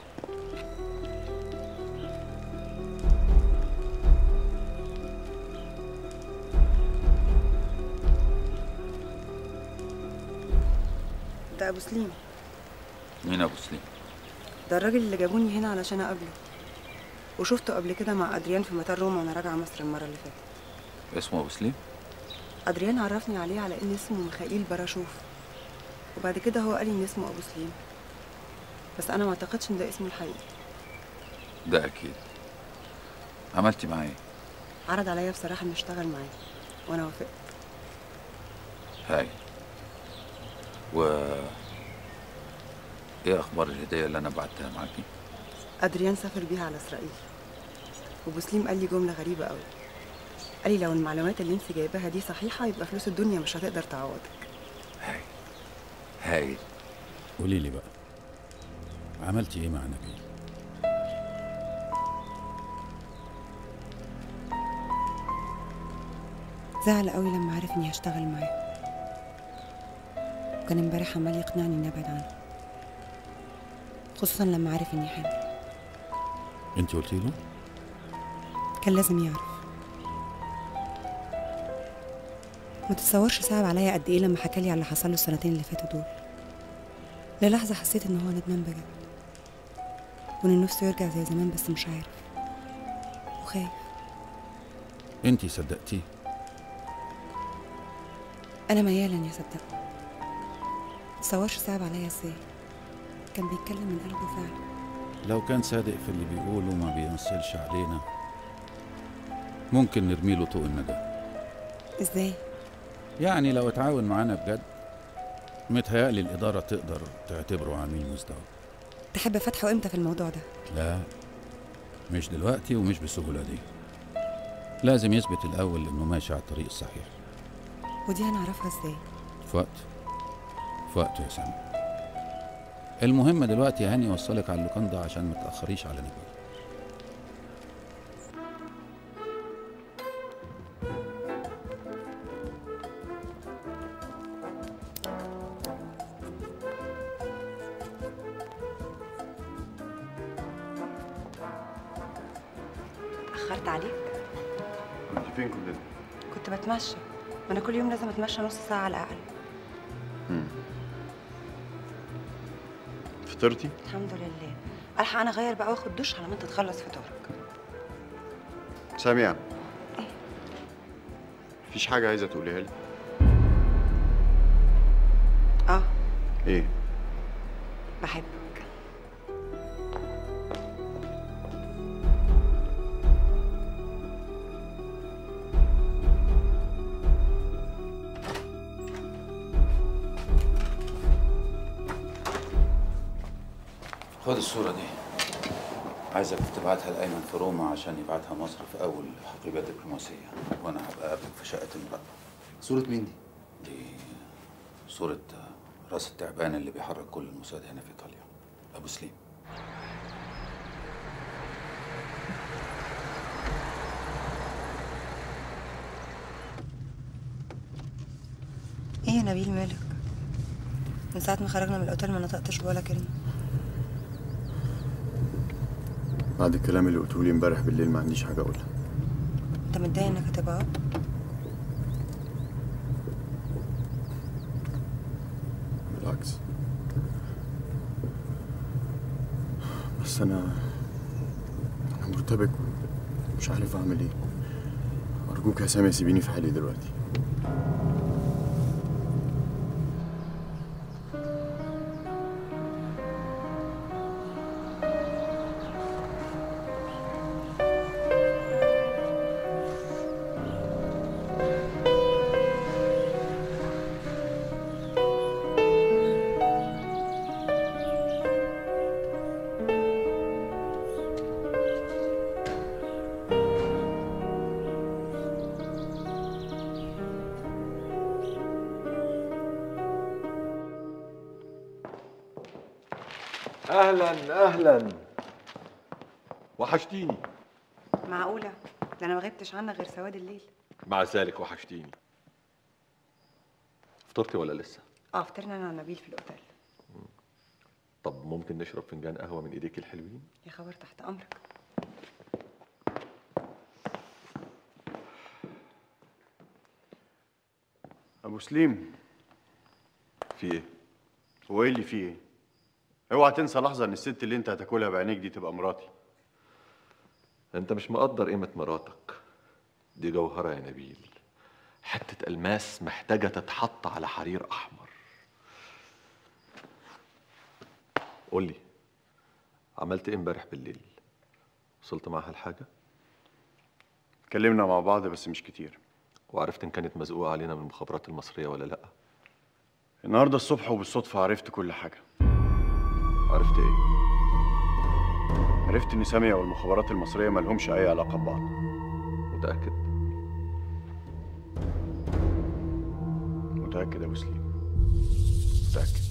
ده ابو سليم مين ابو سليم ده الراجل اللي جابوني هنا علشان اقابله وشفته قبل كده مع ادريان في مطار روما وانا راجعه مصر المره اللي فاتت اسمه ابو سليم ادريان عرفني عليه على ان اسمه ميخائيل براشوف وبعد كده هو قال لي ان اسمه ابو سليم بس انا ما اعتقدش ان ده اسمه الحقيقي ده اكيد عملتي معاه ايه عرض عليا بصراحه انه اشتغل معاه وانا وافقت هاي و ايه اخبار الهديه اللي انا بعتها معاكي ادريان سافر بيها على اسرائيل وابو سليم قال لي جمله غريبه قوي قال لي لو المعلومات اللي انت جايباها دي صحيحه يبقى فلوس الدنيا مش هتقدر تعوضك هاي قولي لي بقى عملتي ايه مع نبيل زعل قوي لما عرف اني هشتغل معاه وكان امبارح عمال يقنعني اني ابعد عنه خصوصا لما عرف اني حامل انت قلتي له كان لازم يعرف ما تتصورش صعب عليا قد ايه لما حكالي على اللي حصل له السنتين اللي فاتوا دول للحظة حسيت ان هو ندمان بجد وان نفسه يرجع زي زمان بس مش عارف وخايف انت صدقتيه انا ميالا اني اصدقه متتصورش صعب عليا ازاي كان بيتكلم من قلبه فعلا لو كان صادق في اللي بيقوله وما بيمثلش علينا ممكن نرمي له طوق النجاة ازاي يعني لو اتعاون معانا بجد متهيألي الإدارة تقدر تعتبره عميل مزدوج تحب فتحه امتى في الموضوع ده لا مش دلوقتي ومش بالسهولة دي لازم يثبت الأول إنه ماشي على الطريق الصحيح ودي هنعرفها ازاي في وقت في وقته يا سامي المهم دلوقتي يا هاني اوصلك على اللوكاندا عشان ما تاخريش على نبيل اخرت عليك انت فين كلنا؟ كنت بتمشى وانا كل يوم لازم اتمشى نص ساعه على الاقل فطرتي؟ الحمد لله الحق انا اغير بقى واخد دش على ما انت تخلص فطورك سامية مفيش حاجة عايزة تقوليها لي؟ اه ايه؟ بحبك خد الصورة دي عايزك تبعتها لأيمن في روما عشان يبعتها مصر في أول حقيبة دبلوماسية وأنا هبقى أقابلك في شقة المراقبة صورة مين دي؟ دي صورة راس التعبان اللي بيحرك كل الموساد هنا في إيطاليا أبو سليم ايه يا نبيل مالك من ساعة ما خرجنا من الأوتيل ما نطقتش ولا كلمة بعد الكلام اللي قلته لي امبارح بالليل ما عنديش حاجه اقولها أنت متضايق إنك هتبقى أب؟ بالعكس بس انا انا مرتبك ومش عارف اعمل ايه ارجوك يا سامي سيبيني في حالي دلوقتي اهلا اهلا وحشتيني معقولة ده أنا ما غبتش عنك غير سواد الليل مع ذلك وحشتيني فطرتي ولا لسه اه فطرنا أنا ونبيل في الأوتيل طب ممكن نشرب فنجان قهوه من ايديك الحلوين يا خبر تحت أمرك ابو سليم في ايه هو ايه اللي فيه ايه اوعى تنسى لحظه ان الست اللي انت هتاكلها بعينيك دي تبقى مراتي انت مش مقدر قيمه مراتك دي جوهره يا نبيل حته الماس محتاجه تتحط على حرير احمر قول لي عملت ايه امبارح بالليل وصلت معاها لحاجه اتكلمنا مع بعض بس مش كتير وعرفت ان كانت مزقوقه علينا من المخابرات المصريه ولا لا النهارده الصبح وبالصدفه عرفت كل حاجه عرفت ايه عرفت ان سامية والمخابرات المصريه مالهمش اي علاقه ببعض متاكد متاكد يا ابو سليم متاكد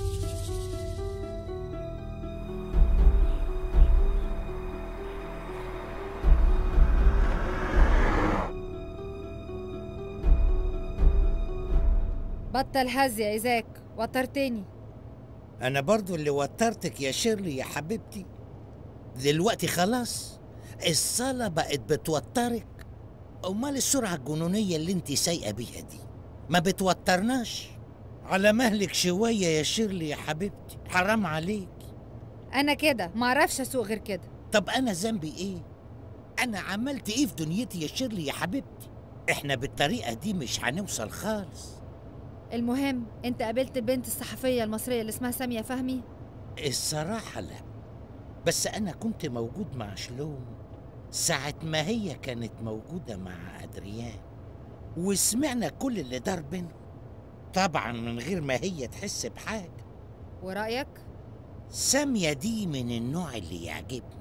بطل هز يا إيزاك وترتني انا برضو اللي وترتك يا شيرلي يا حبيبتي دلوقتي خلاص الصلاة بقت بتوترك امال السرعة الجنونية اللي انت سايقة بيها دي ما بتوترناش على مهلك شوية يا شيرلي يا حبيبتي حرام عليك أنا كده معرفش أسوق غير كده طب انا ذنبي ايه انا عملت ايه في دنيتي يا شيرلي يا حبيبتي احنا بالطريقة دي مش هنوصل خالص المهم أنت قابلت البنت الصحفية المصرية اللي اسمها سامية فهمي الصراحة لا بس أنا كنت موجود مع شلوم ساعة ما هي كانت موجودة مع أدريان وسمعنا كل اللي دار بينهم طبعا من غير ما هي تحس بحاجة ورأيك؟ سامية دي من النوع اللي يعجبني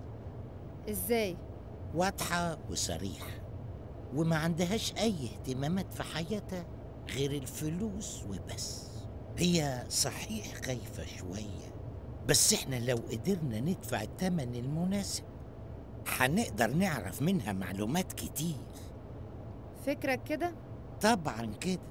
إزاي؟ واضحة وصريحة وما عندهاش أي اهتمامات في حياتها غير الفلوس وبس هي صحيح خايفة شوية بس احنا لو قدرنا ندفع الثمن المناسب هنقدر نعرف منها معلومات كتير فكرك كده؟ طبعا كده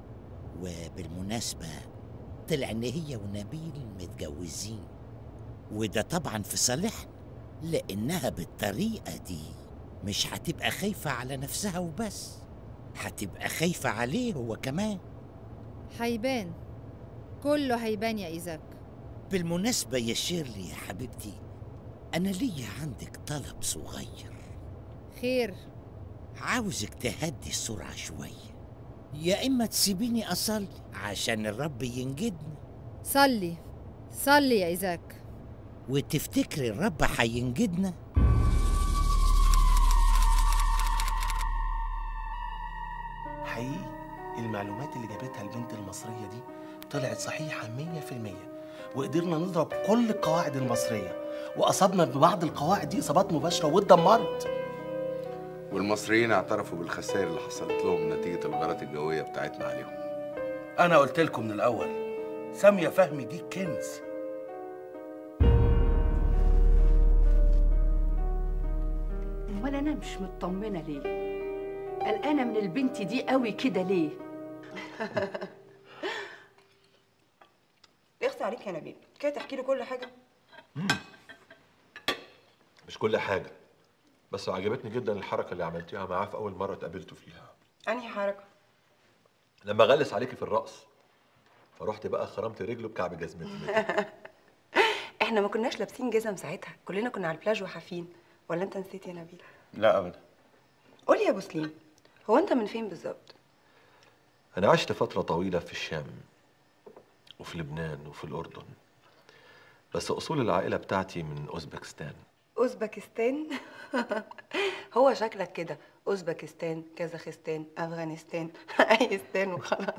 وبالمناسبة طلع ان هي ونبيل متجوزين وده طبعا في صالحنا لانها بالطريقة دي مش هتبقى خايفة على نفسها وبس هتبقى خايفة عليه هو كمان هيبان كله هيبان يا إيزاك بالمناسبة يا شيرلي يا حبيبتي أنا ليا عندك طلب صغير خير عاوزك تهدي السرعة شوية يا إما تسيبيني أصلي عشان الرب ينجدني صلي صلي يا إيزاك وتفتكري الرب هينجدنا حقيقي المعلومات اللي جابتها البنت المصرية دي طلعت صحيحة مية في المية وقدرنا نضرب كل القواعد المصرية وأصبنا ببعض القواعد دي إصابات مباشرة واتدمرت والمصريين اعترفوا بالخسائر اللي حصلت لهم نتيجة الغارات الجوية بتاعتنا عليهم انا قلت لكم من الاول ساميه فهمي دي كنز امال انا مش مطمنه ليه قلقانه من البنت دي قوي كده ليه اخصي عليك يا نبيل كده تحكي له كل حاجه مش كل حاجة بس عجبتني جدا الحركة اللي عملتيها معاه في أول مرة اتقابلتوا فيها انهي حركه لما غلس عليكي في الرقص فرحت بقى خرمت رجله بكعب جزمتي احنا ما كناش لابسين جزم ساعتها كلنا كنا على البلاج وحافين ولا انت نسيت يا نبيل لا ابدا قولي يا ابو سليم هو انت من فين بالظبط أنا عشت فترة طويلة في الشام وفي لبنان وفي الأردن بس أصول العائلة بتاعتي من أوزبكستان اوزبكستان هو شكلك كده اوزبكستان كازاخستان افغانستان اي ستان وخلاص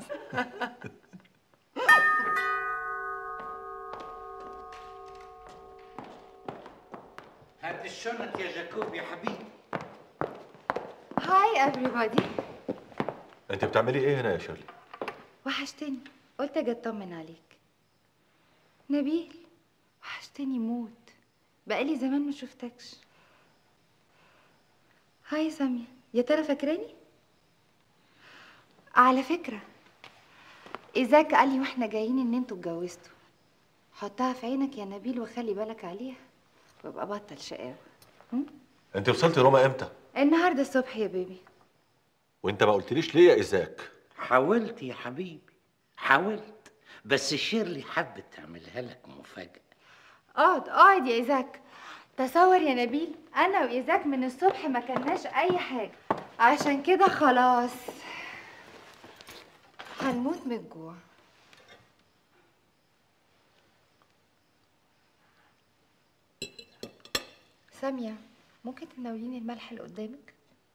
هات الشنط يا جاكوب يا حبيبي هاي everybody أنت بتعملي إيه هنا يا شيرلي؟ وحشتني قلت اجي اطمن عليك نبيل وحشتني موت بقالي زمان ما شفتكش هاي سامية يا ترى فاكراني على فكرة إيزاك قال لي واحنا جايين ان انتوا اتجوزتوا حطها في عينك يا نبيل وخلي بالك عليها وابقى بطل شقاوة أنت وصلتي روما إمتى؟ النهارده الصبح يا بيبي وأنت ما قلتليش ليه يا إيزاك؟ حاولت يا حبيبي حاولت بس شيرلي حبت تعملها لك مفاجأة اقعد اقعد يا ايزاك تصور يا نبيل انا وايزاك من الصبح ما كلناش اي حاجه عشان كده خلاص هنموت من الجوع سامية ممكن تناوليني الملح اللي قدامك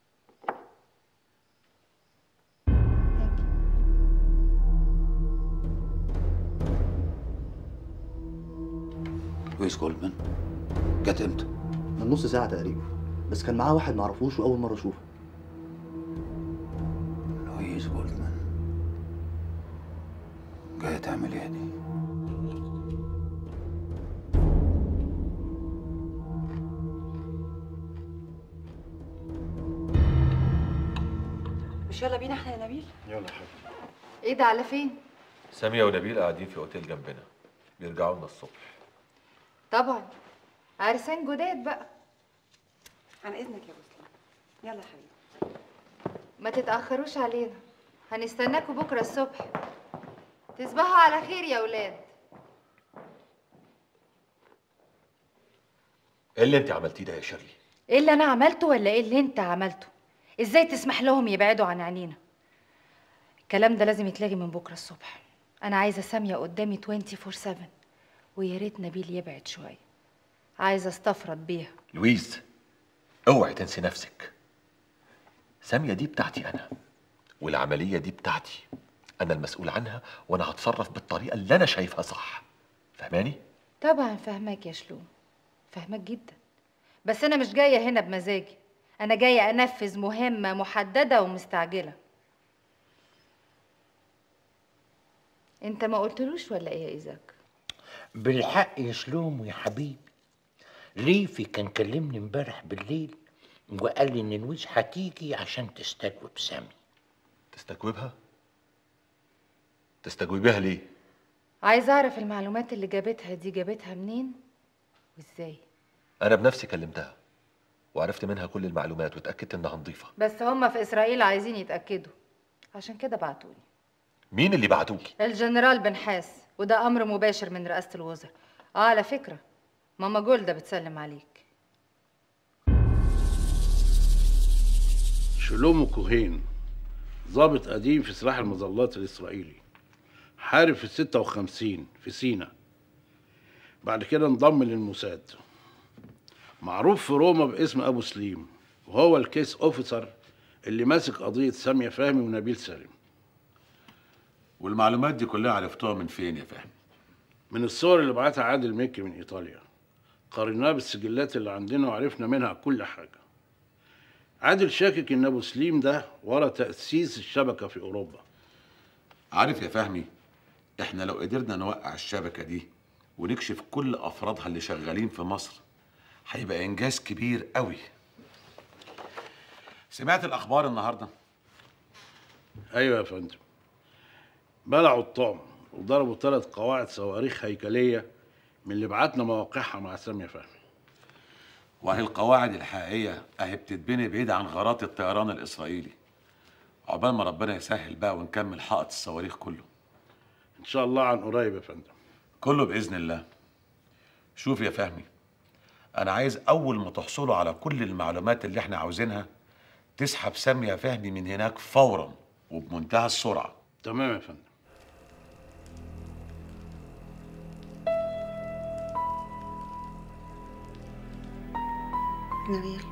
لويس جولدمان جت امتى؟ من نص ساعة تقريبا بس كان معاه واحد معرفوش وأول مرة أشوفه لويس جولدمان جاية تعمل ايه دي؟ مش يلا بينا احنا يا نبيل يلا يا حبيبي ايه ده على فين سامية ونبيل قاعدين في أوتيل جنبنا بيرجعوا لنا الصبح طبعا عرسان جداد بقى عن اذنك يا ابو سليم يلا يا حبيبي ما تتأخروش علينا هنستناكوا بكرة الصبح تصبحوا على خير يا ولاد إيه اللي أنت عملتيه ده يا شيرلي؟ ايه اللي انا عملته ولا ايه اللي انت عملته ازاي تسمح لهم يبعدوا عن عينينا الكلام ده لازم يتلغي من بكره الصبح انا عايزه ساميه قدامي 24 7 ويا ريت نبيل يبعد شويه عايزه استفرد بيها لويز اوعي تنسي نفسك سامية دي بتاعتي أنا والعملية دي بتاعتي أنا المسؤول عنها وأنا هتصرف بالطريقة اللي أنا شايفها صح فهماني؟ طبعا فاهماك يا شلوم فاهماك جدا بس انا مش جايه هنا بمزاجي انا جايه انفذ مهمه محدده ومستعجله انت ما قلتلوش ولا ايه يا ايزاك بالحق يا شلوم يا حبيبي ليفي كان كلمني امبارح بالليل وقال لي ان نويس هتيجي عشان تستجوب سامي تستجوبها؟ تستجوبيها ليه؟ عايزه اعرف المعلومات اللي جابتها دي جابتها منين وازاي أنا بنفسي كلمتها وعرفت منها كل المعلومات واتأكدت إنها نظيفة بس هما في اسرائيل عايزين يتاكدوا عشان كده بعتوني مين اللي بعتوكي؟ الجنرال بنحاس وده امر مباشر من رئاسه الوزراء اه على فكره ماما جولدا بتسلم عليك شلومو كوهين ضابط قديم في سلاح المظلات الإسرائيلي حارب في 56 في سينا بعد كده انضم للموساد معروف في روما باسم أبو سليم وهو الكيس أوفيسر اللي ماسك قضية سامية فهمي ونبيل سالم والمعلومات دي كلها عرفتوها من فين يا فهمي؟ من الصور اللي بعتها عادل مكي من إيطاليا قارناها بالسجلات اللي عندنا وعرفنا منها كل حاجة عادل شاكك إن أبو سليم ده ورا تأسيس الشبكة في أوروبا عارف يا فهمي احنا لو قدرنا نوقع الشبكة دي ونكشف كل أفرادها اللي شغالين في مصر هيبقى إنجاز كبير قوي سمعت الأخبار النهاردة؟ أيوة يا فندم بلعوا الطعم وضربوا ثلاث قواعد صواريخ هيكليه من اللي بعتنا مواقعها مع ساميه فهمي وهي القواعد الحقيقيه اهي بتتبني بعيد عن غارات الطيران الاسرائيلي عقبال ما ربنا يسهل بقى ونكمل حائط الصواريخ كله ان شاء الله عن قريب يا فندم كله باذن الله شوف يا فهمي انا عايز اول ما تحصلوا على كل المعلومات اللي احنا عاوزينها تسحب سامية فهمي من هناك فورا وبمنتهى السرعه تمام يا فندم نبيل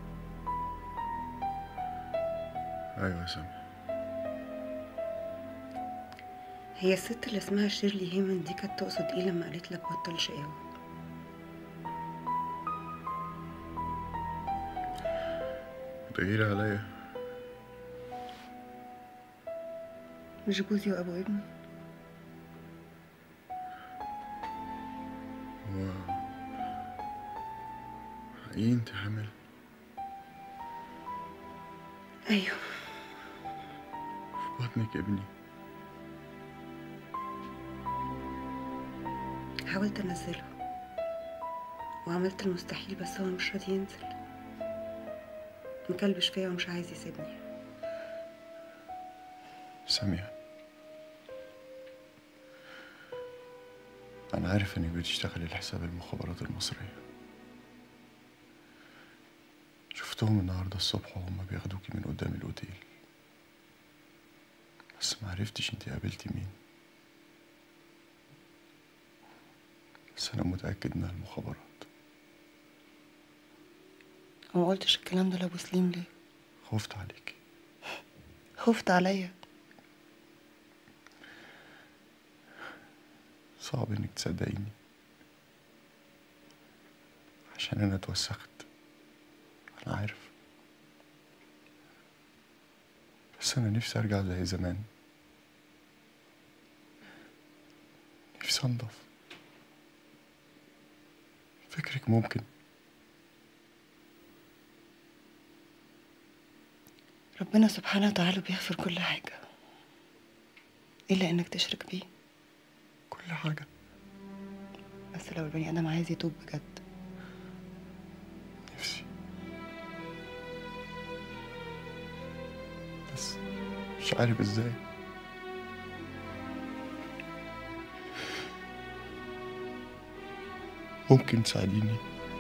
ايوه يا سامي هي الست اللي اسمها شيرلي هيمن دي كانت تقصد ايه لما قالت لك بطل شقاوة تغير عليا مش جوزي وابو ابني هو حقيقي انت حامل ايوه في بطنك ابني حاولت انزله وعملت المستحيل بس هو مش راضي ينزل مكلبش فيا ومش عايز يسيبني سامية أنا عارف إنك بتشتغلي لحساب المخابرات المصرية شفتهم النهاردة الصبح وهم بياخدوكي من قدام الأوتيل بس ما عرفتش انت قابلتي مين بس أنا متأكد إنها المخابرات وما قلتش الكلام ده لابو سليم ليه خفت عليكي خفت عليا صعب إنك تصدقيني عشان أنا اتوسخت أنا عارف بس أنا نفسي أرجع زي زمان نفسي أنضف فكرك ممكن ربنا سبحانه وتعالى بيغفر كل حاجة إلا إنك تشرك بيه كل حاجة بس لو البني آدم عايز يتوب بجد نفسي بس مش عارف ازاي ممكن تساعديني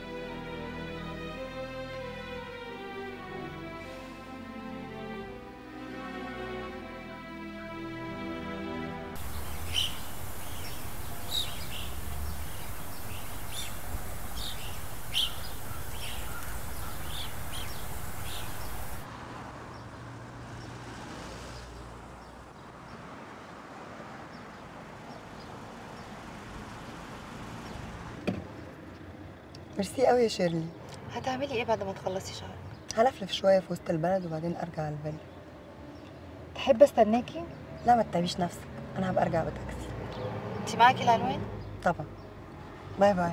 ميرسي قوي يا شيرلي هتعملي ايه بعد ما تخلصي شهر هلفلف شوية في وسط البلد وبعدين أرجع على الفيلا تحب استناكي لا ما تتعبيش نفسك أنا هبقى أرجع بتاكسي انت معاكي العنوان طبعا باي باي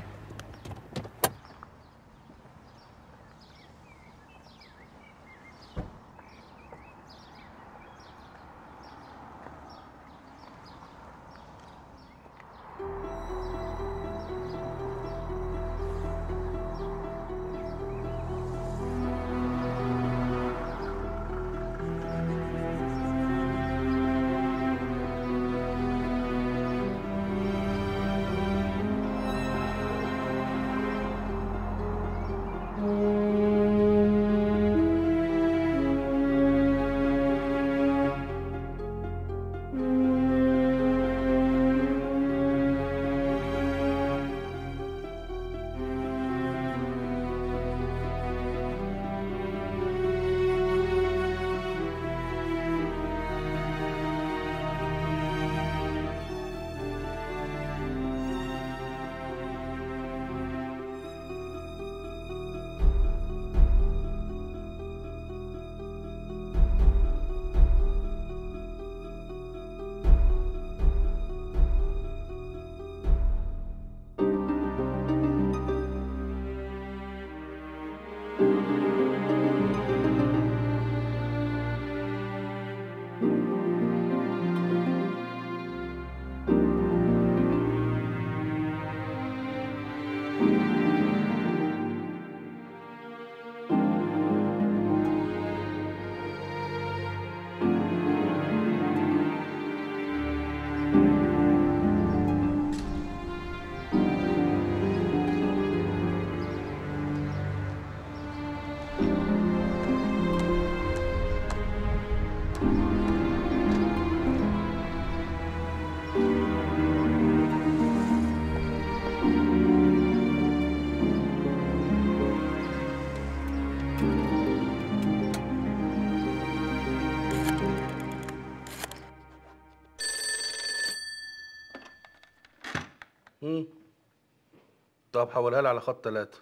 مم. طب حولها لي على خط ثلاثة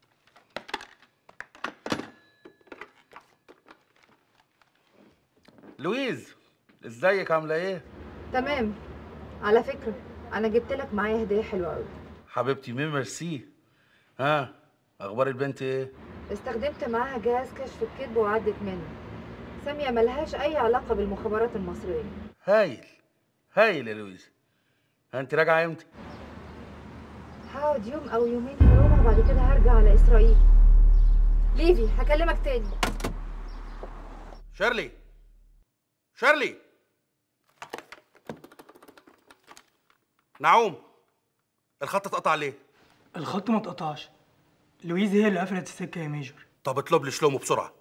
لويز ازيك عاملة ايه؟ تمام على فكرة أنا جبت لك معايا هدية حلوة أوي حبيبتي مين ميرسي ها اخبار البنت ايه؟ استخدمت معاها جهاز كشف الكذب وعدت منه سامية ملهاش أي علاقة بالمخابرات المصرية هايل هايل يا لويز ها انت راجعة امتى؟ هقعد يوم أو يومين في روما وبعد كده هرجع على إسرائيل ليفي هكلمك تاني شيرلي شيرلي نعوم الخط اتقطع ليه؟ الخط ما اتقطعش لويز هي اللي قفلت السكه يا ميجور طب اطلب لي شلومو بسرعة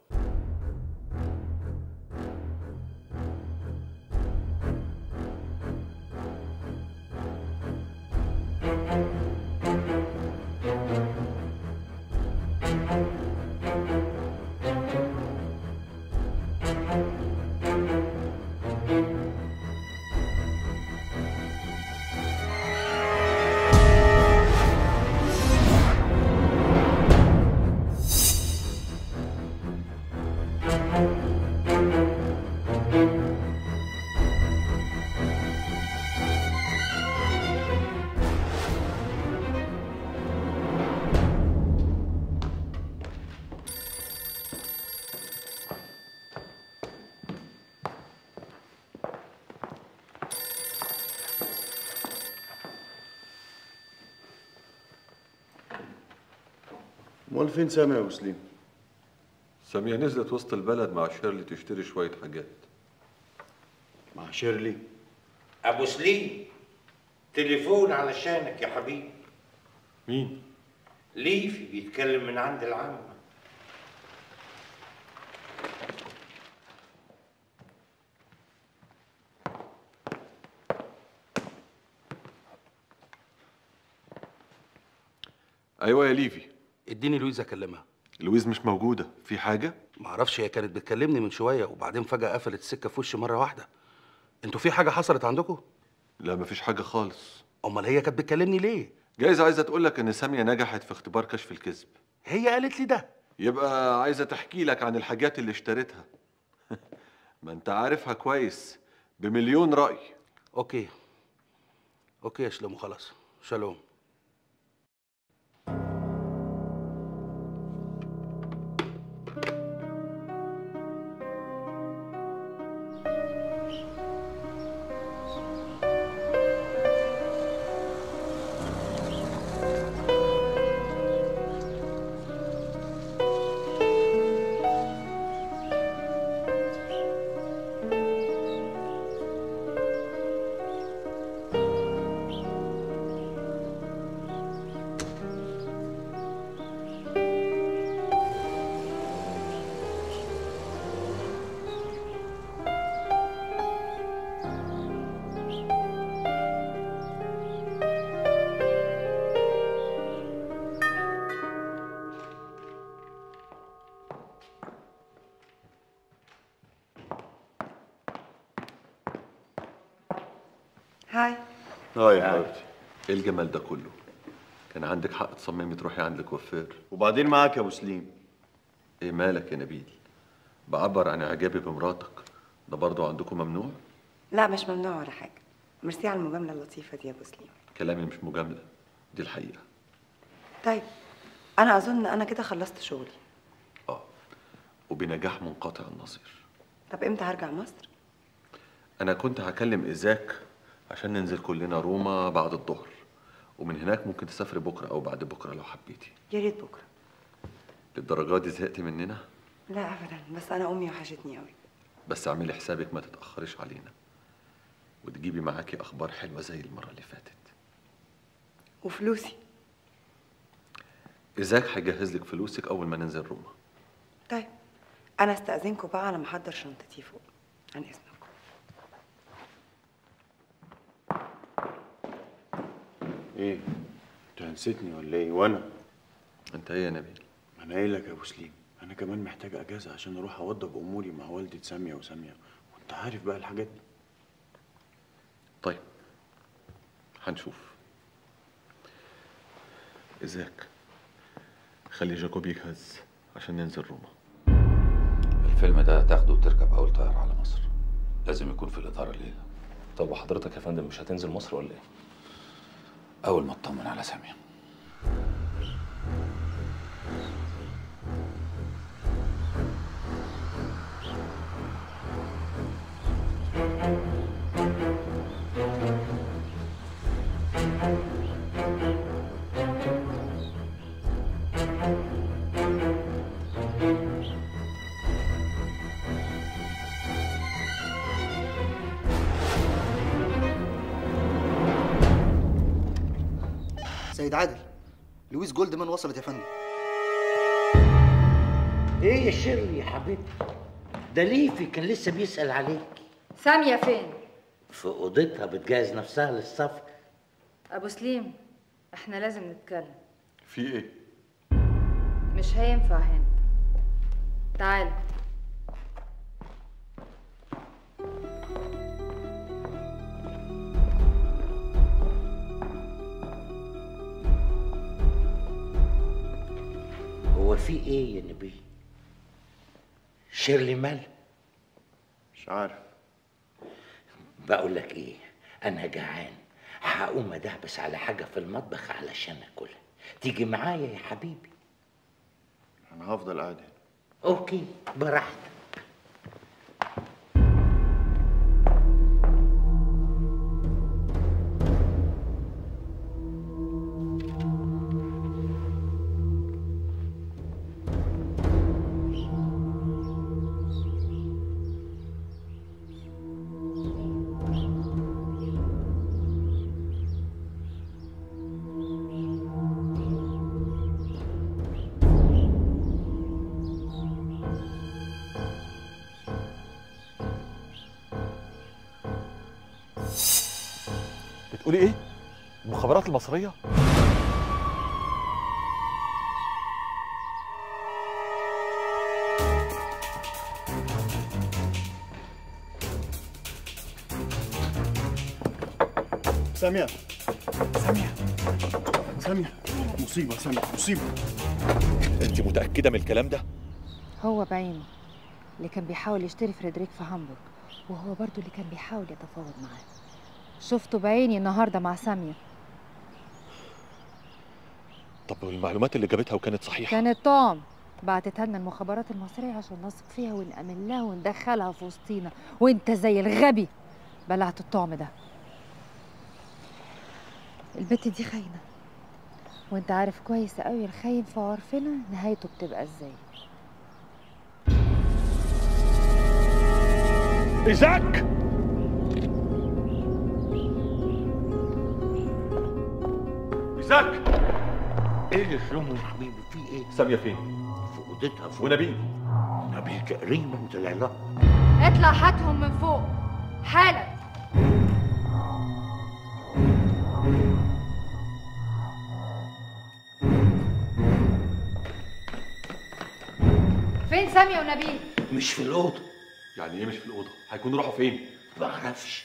امال فين سامي يا ابو سليم سامية نزلت وسط البلد مع شيرلي تشتري شوية حاجات مع شيرلي ابو سليم تليفون علشانك يا حبيبي مين ليفي بيتكلم من عند العم ايوه يا ليفي اديني لويز اكلمها لويز مش موجودة في حاجة معرفش هي كانت بتكلمني من شوية وبعدين فجأة قفلت السكة في وشي مرة واحدة انتوا في حاجة حصلت عندكم؟ لا مفيش حاجة خالص امال هي كانت بتكلمني ليه؟ جايز عايزة تقولك ان سامية نجحت في اختبار كشف الكذب هي قالت لي ده يبقى عايزة تحكي لك عن الحاجات اللي اشتريتها ما انت عارفها كويس بمليون رأي اوكي اوكي يا شلومو خلاص شالوم هاي اه يا حبيبتي ايه الجمال ده كله كان عندك حق تصممي تروحي عند الكوافير وبعدين معاك يا ابو سليم ايه مالك يا نبيل بعبر عن اعجابي بمراتك ده برضه عندكم ممنوع لا مش ممنوع ولا حاجه ميرسي على المجامله اللطيفه دي يا ابو سليم كلامي مش مجامله دي الحقيقه طيب انا اظن انا كده خلصت شغلي وبنجاح منقطع النظير طب امتى هرجع مصر انا كنت هكلم ايزاك عشان ننزل كلنا روما بعد الظهر ومن هناك ممكن تسافري بكره او بعد بكره لو حبيتي يا ريت بكره للدرجه دي زهقتي مننا لا ابدا بس انا امي وحشتني قوي بس اعملي حسابك ما تتاخريش علينا وتجيبي معاكي اخبار حلوه زي المره اللي فاتت وفلوسي ايزاك هيجهز لك فلوسك اول ما ننزل روما طيب انا استاذنكم بقى انا محضر شنطتي فوق عن اذنكم ايه انت نسيتني ولا ايه وانا انت ايه يا نبيل ما انا قايل لك يا ابو سليم انا كمان محتاج اجازه عشان اروح اوضب اموري مع والده ساميه وساميه وانت عارف بقى الحاجات دي طيب هنشوف ايزاك خلي جاكوب يجهز عشان ننزل روما الفيلم ده هتاخده وتركب اول طياره على مصر لازم يكون في الاطار الليله طب وحضرتك يا فندم مش هتنزل مصر ولا ايه؟ اول ما اطمن على ساميه سيد عادل لويس جولدمان وصلت يا فندم ايه يا شيرلي يا حبيبتي ده ليفي كان لسه بيسأل عليك سامية فين؟ في اوضتها بتجهز نفسها للسفر أبو سليم احنا لازم نتكلم في ايه مش هينفع هنا تعال هو في ايه يا نبيل شيرلي مال مش عارف بقول لك ايه انا جعان هقوم ادهبس على حاجه في المطبخ علشان اكلها تيجي معايا يا حبيبي انا هفضل قاعد هنا اوكي براحتك بتقولي ايه المخابرات المصريه سامية سامية سامية مصيبة سامية مصيبة انت متاكده من الكلام ده هو بعينه اللي كان بيحاول يشتري فريدريك في هامبورغ وهو برضو اللي كان بيحاول يتفاوض معاه شفته بعيني النهارده مع سامية طب والمعلومات اللي جابتها وكانت صحيحه كانت توم بعتتها لنا المخابرات المصرية عشان نثق فيها ونأمن لها وندخلها في وسطينا وانت زي الغبي بلعت الطعم ده البت دي خاينة وانت عارف كويس قوي الخاين في عرفنا نهايته بتبقى ازاي ايزاك ايزاك ايه اللي شلومه يا حبيبي في ايه ساميه فين في اوضتها فوق ونبيل نبيل تقريبا طلع لها اطلع هاتهم من فوق حالا فين سامية ونبيل؟ مش في الاوضه يعني ايه مش في الاوضه هيكونوا راحوا فين ما اعرفش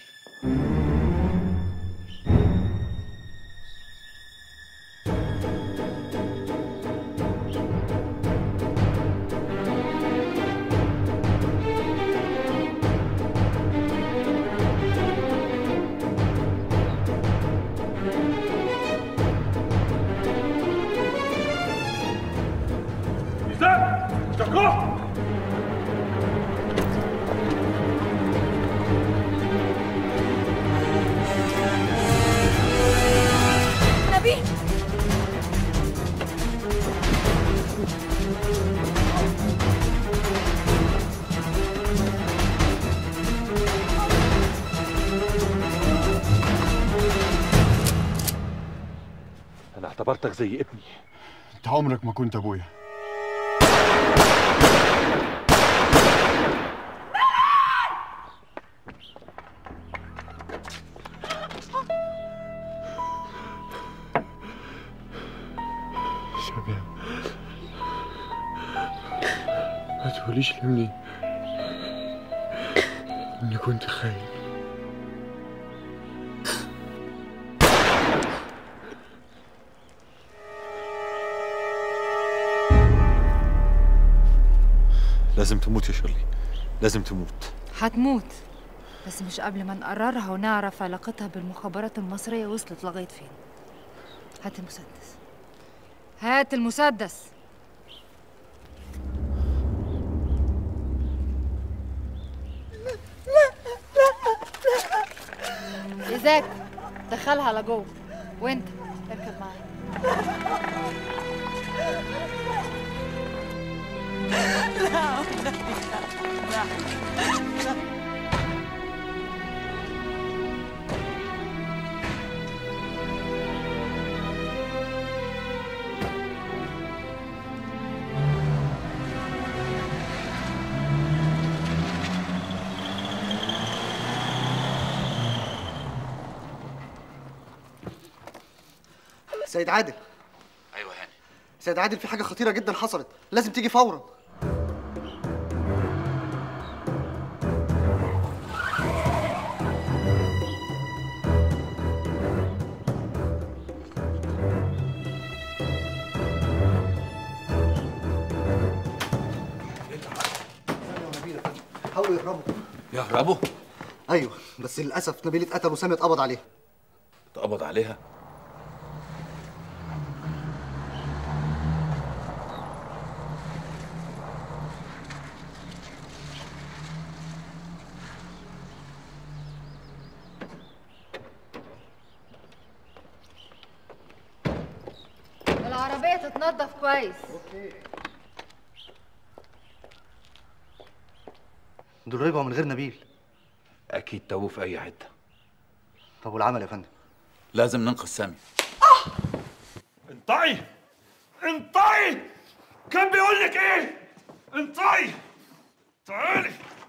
ايزاك جاكوب اعتبرتك زي ابني انت عمرك ما كنت ابويا شباب ما تقوليش لمني اني كنت خاين لازم تموت يا شيرلي لازم تموت هتموت بس مش قبل ما نقررها ونعرف علاقتها بالمخابرات المصرية وصلت لغاية فين هات المسدس هات المسدس إيزاك دخلها لجوه وانت اركب معايا سيد عادل ايوه هاني سيد عادل في حاجه خطيره جدا حصلت لازم تيجي فورا حاولوا يهربوا يهربوا ايوه بس للاسف نبيل اتقتل وسامي اتقبض عليه اتقبض عليها العربية تتنضف كويس دول رجعوا من غير نبيل اكيد توه في اي حته طب والعمل يا فندم لازم ننقذ سامي انطعي انطعي كان بيقول لك ايه انطعي تعالي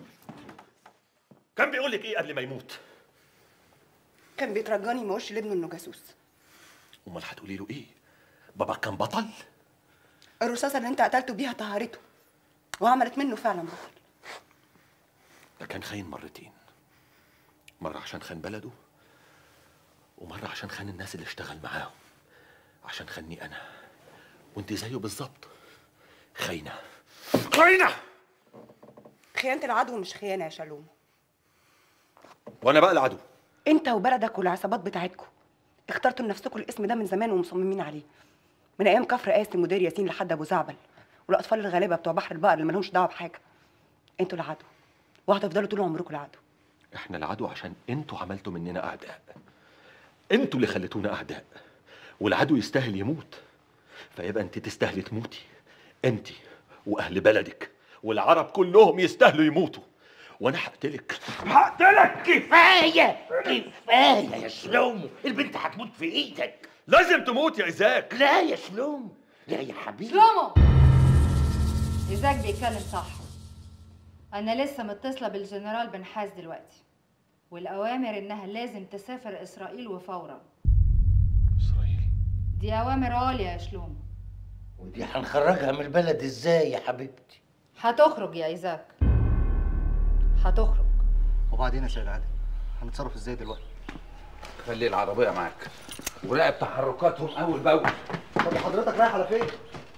كان بيقول لك ايه قبل ما يموت كان بيترجاني ما اقولش لابنه انه جاسوس امال هتقولي له ايه بابا كان بطل الرصاصه اللي انت قتلته بيها طهرته وعملت منه فعلا بطل ده كان خاين مرتين مرة عشان خان بلده ومرة عشان خان الناس اللي اشتغل معاهم عشان خاني أنا وانت زيه بالظبط خاينة خاينة خيانه العدو مش خيانه يا شالوم وأنا بقى العدو انت وبلدك والعصابات بتاعتكم اخترتوا لنفسكم الاسم ده من زمان ومصممين عليه من ايام كفر قاسم ودير ياسين لحد ابو زعبل والاطفال الغالبه بتوع بحر البقر اللي مالهمش دعوه بحاجه انتوا العدو وهتفضلوا طول عمركم العدو احنا العدو عشان انتوا عملتوا مننا أعداء انتوا اللي خليتونا أعداء والعدو يستاهل يموت فيبقى انت تستاهلي تموتي انت واهل بلدك والعرب كلهم يستاهلوا يموتوا وانا هقتلك هقتلك كفايه كفايه يا شلومو البنت هتموت في ايدك لازم تموت يا إيزاك لا يا شلومو لا يا حبيبي شلومو إيزاك بيتكلم صح أنا لسه متصلة بالجنرال بنحاس دلوقتي والأوامر إنها لازم تسافر إسرائيل وفورا إسرائيل دي أوامر عالية يا شلومو ودي هنخرجها من البلد ازاي يا حبيبتي هتخرج يا إيزاك هتخرج وبعدين يا سيد عادل هنتصرف ازاي دلوقتي خلي العربيه معاك وراقب تحركاتهم اول باول طب حضرتك رايح على فين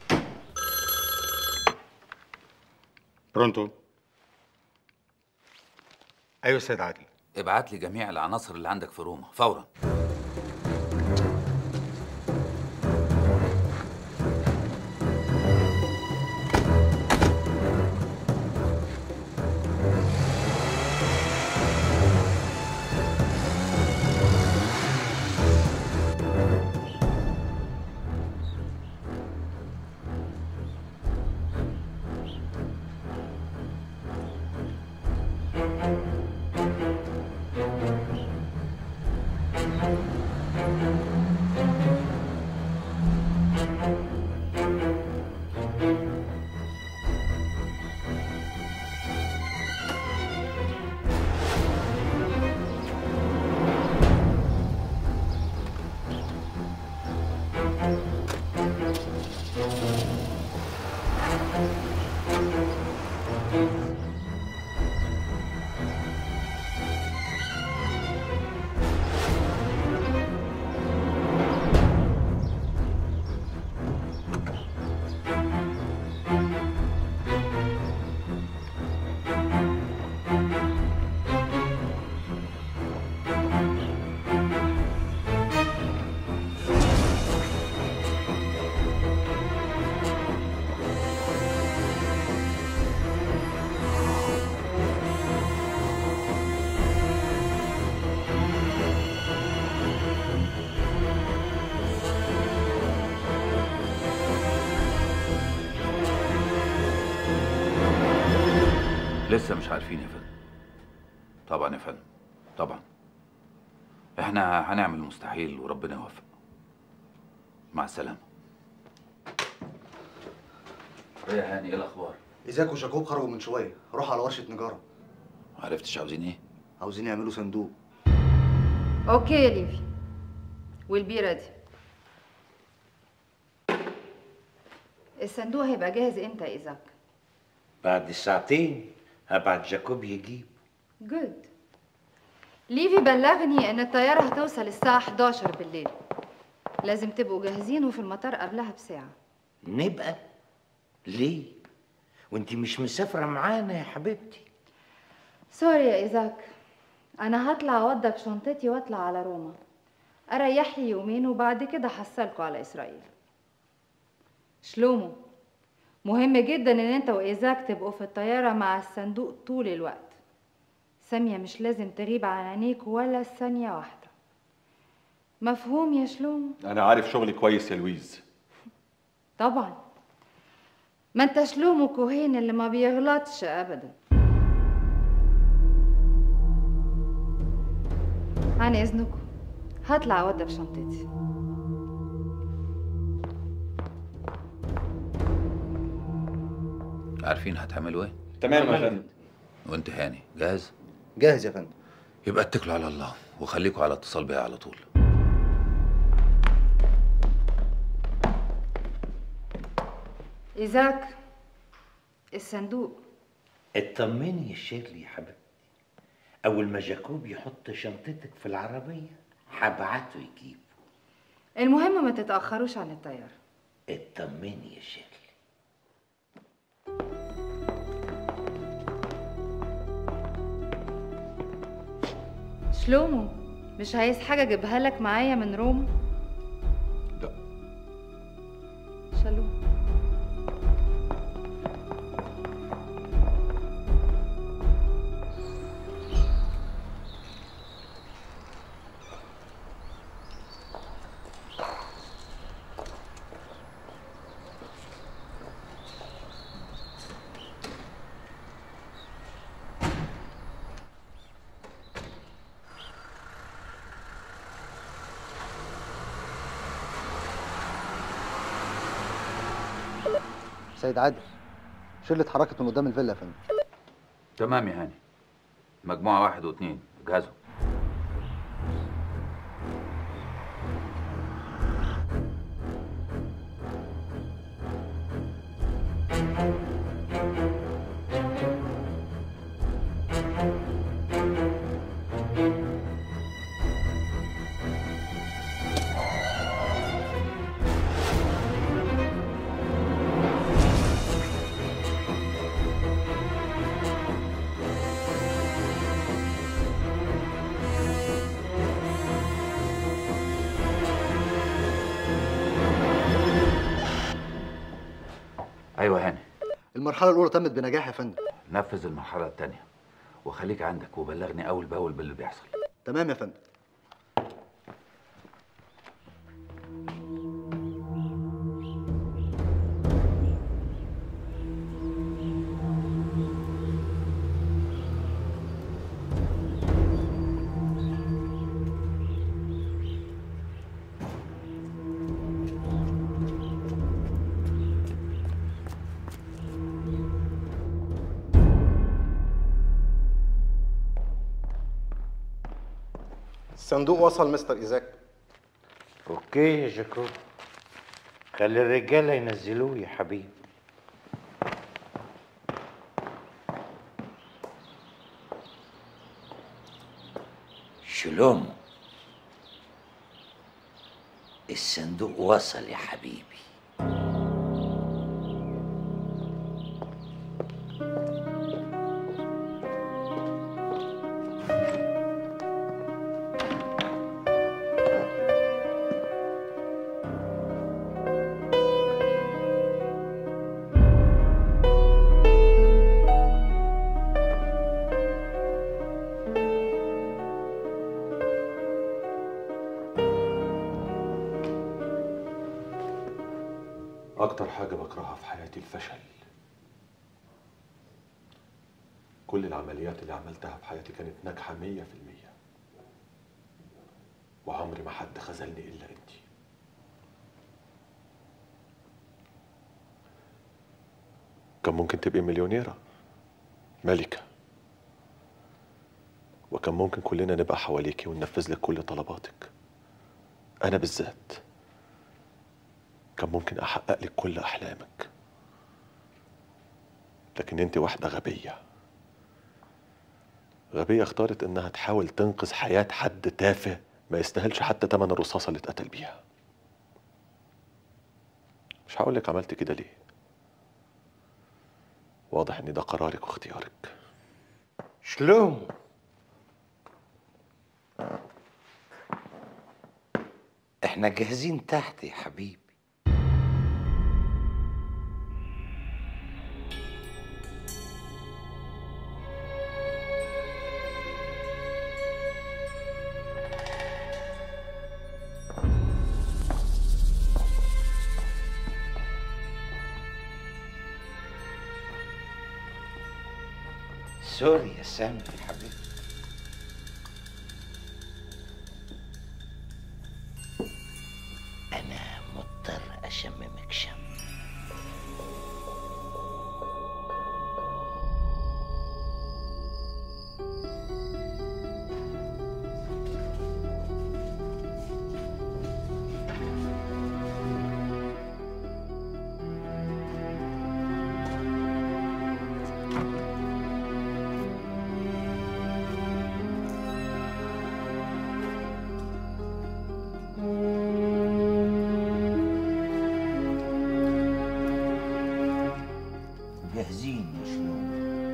برونتو ايوه سيد عادل ابعت لي جميع العناصر اللي عندك في روما فورا لسه مش عارفين يا فندم طبعا يا فندم طبعا احنا هنعمل المستحيل وربنا يوفق مع السلامة ايه يا هاني ايه الاخبار ايزاك وجاكوب خرجوا من شويه روحوا على ورشه نجاره عرفتش عاوزين ايه عاوزين يعملوا صندوق اوكي يا ليفي والبيرة دي الصندوق هيبقى جاهز امتى يا ايزاك بعد ساعتين هبعت جاكوب يجيب جود ليفي بلغني ان الطيارة هتوصل الساعة 11 بالليل لازم تبقوا جاهزين وفي المطار قبلها بساعة نبقى ليه وانتي مش مسافرة معانا يا حبيبتي سوري يا ايزاك انا هطلع اوضب شنطتي واطلع على روما اريح لي يومين وبعد كده حصلكوا على اسرائيل شلومو مهم جدا ان انت وايزاك تبقوا في الطياره مع الصندوق طول الوقت ساميه مش لازم تغيب عن عينيك ولا ثانيه واحده مفهوم يا شلومو انا عارف شغلي كويس يا لويز طبعا ما انت شلومو كوهين اللي ما بيغلطش ابدا عن اذنكم هطلع اوضب شنطتي عارفين هتعملوا ايه تمام يا فندم وانت هاني جاهز جاهز يا فندم يبقى اتكلوا على الله وخليكوا على اتصال بيا على طول ايزاك الصندوق اطمني يا شيرلي يا حبيبتي اول ما جاكوب يحط شنطتك في العربية هبعته يجيب المهم ما تتاخروش عن الطياره اطمني يا شيرلي شلومو مش عايز حاجه اجيبها لك معايا من روما لا. شالوم سيد عادل شله اتحركت من قدام الفيلا يا فندم تمام يا هاني مجموعة واحد واثنين جهزوا ايوه يا هاني المرحله الاولى تمت بنجاح يا فندم نفذ المرحلة التانية وخليك عندك وبلغني أول بأول باللي بيحصل تمام يا فندم الصندوق وصل مستر ايزاك اوكي يا جاكوب خلي الرجالة ينزلوه يا حبيبي شلوم الصندوق وصل يا حبيبي أكتر حاجة بكرهها في حياتي الفشل كل العمليات اللي عملتها في حياتي كانت ناجحة مية في المية وعمري ما حد خذلني إلا أنت كان ممكن تبقي مليونيرة ملكة وكان ممكن كلنا نبقى حواليكي وننفذ لك كل طلباتك أنا بالذات كان ممكن أحقق لك كل أحلامك لكن أنت واحدة غبية غبية اختارت إنها تحاول تنقذ حياة حد تافه ما يستاهلش حتى تمن الرصاصة اللي اتقتل بيها مش هقول لك عملت كده ليه واضح إن ده قرارك واختيارك شلوم احنا جاهزين تحت يا حبيبي سوري يا سامي يا حبيبي أنا مضطر أشممك شم جاهزين يا شلوم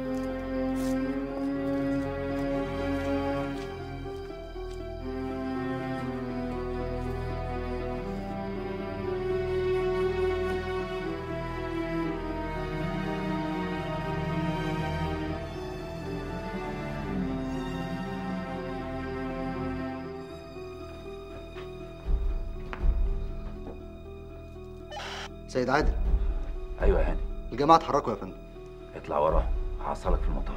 سيد عادل ايوه يا هاني الجماعه اتحركوا يا فندم اطلع ورا هحصلك في المطار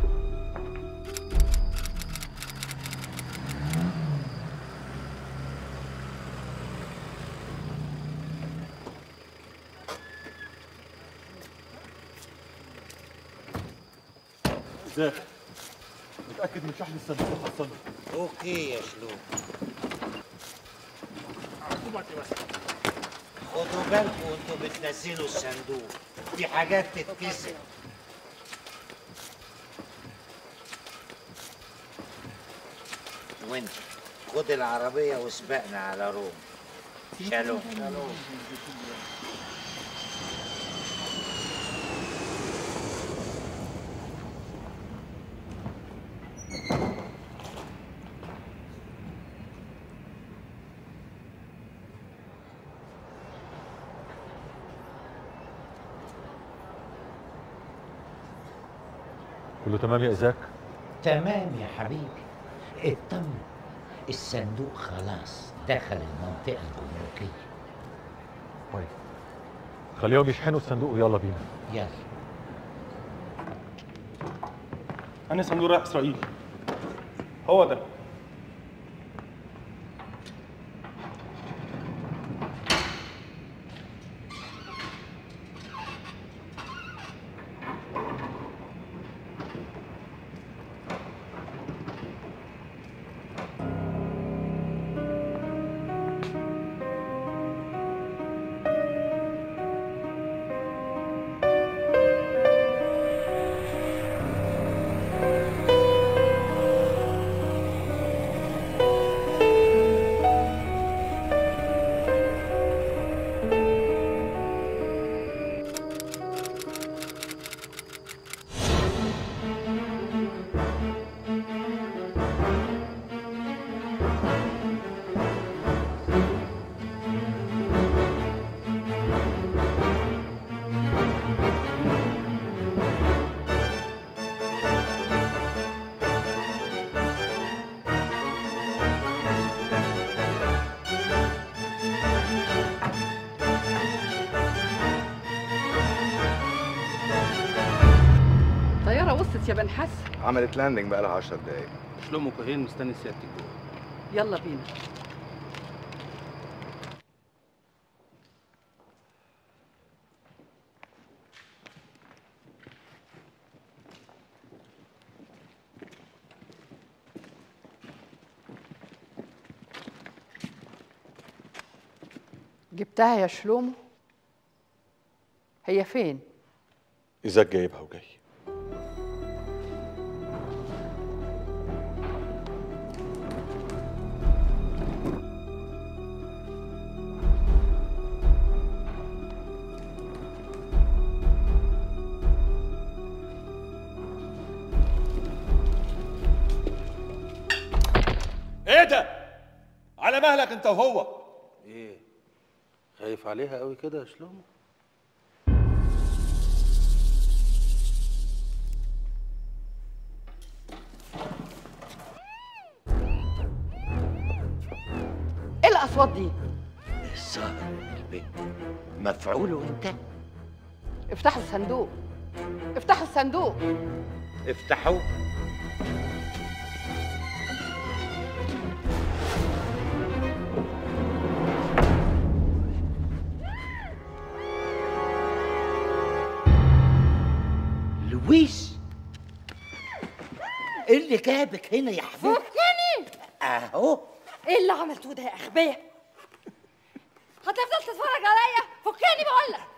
ازيك متاكد من شحن الصندوق وحصله اوكي يا شلوم خدوا بالكم وانتوا بتنزلوا الصندوق في حاجات تتكسر وانت خد العربية واسبقنا على روم شالوم شالوم كله تمام يا إيزاك تمام يا حبيبي اطمن الصندوق خلاص دخل المنطقة الجمركية طيب خليهم يشحنوا الصندوق ويلا بينا يلا انا صندوق رايح اسرائيل هو ده خلصت يا بن حسن عملت لاندنج بقى لها 10 دقايق شلومو كوهين مستني سيادتك جوه يلا بينا جبتها يا شلومو هي فين إيزاك جايبها وجاي ايه ده على مهلك انت وهو ايه خايف عليها قوي كده يا شلومو ايه الاصوات دي الظاهر البيت مفعول وانت افتحوا الصندوق افتحوا الصندوق افتحوه لويس ايه اللي جابك هنا يا حبيبي فكني اهو ايه اللي عملتوه ده يا اغبياء هتفضل تتفرج عليا فكني بقول لك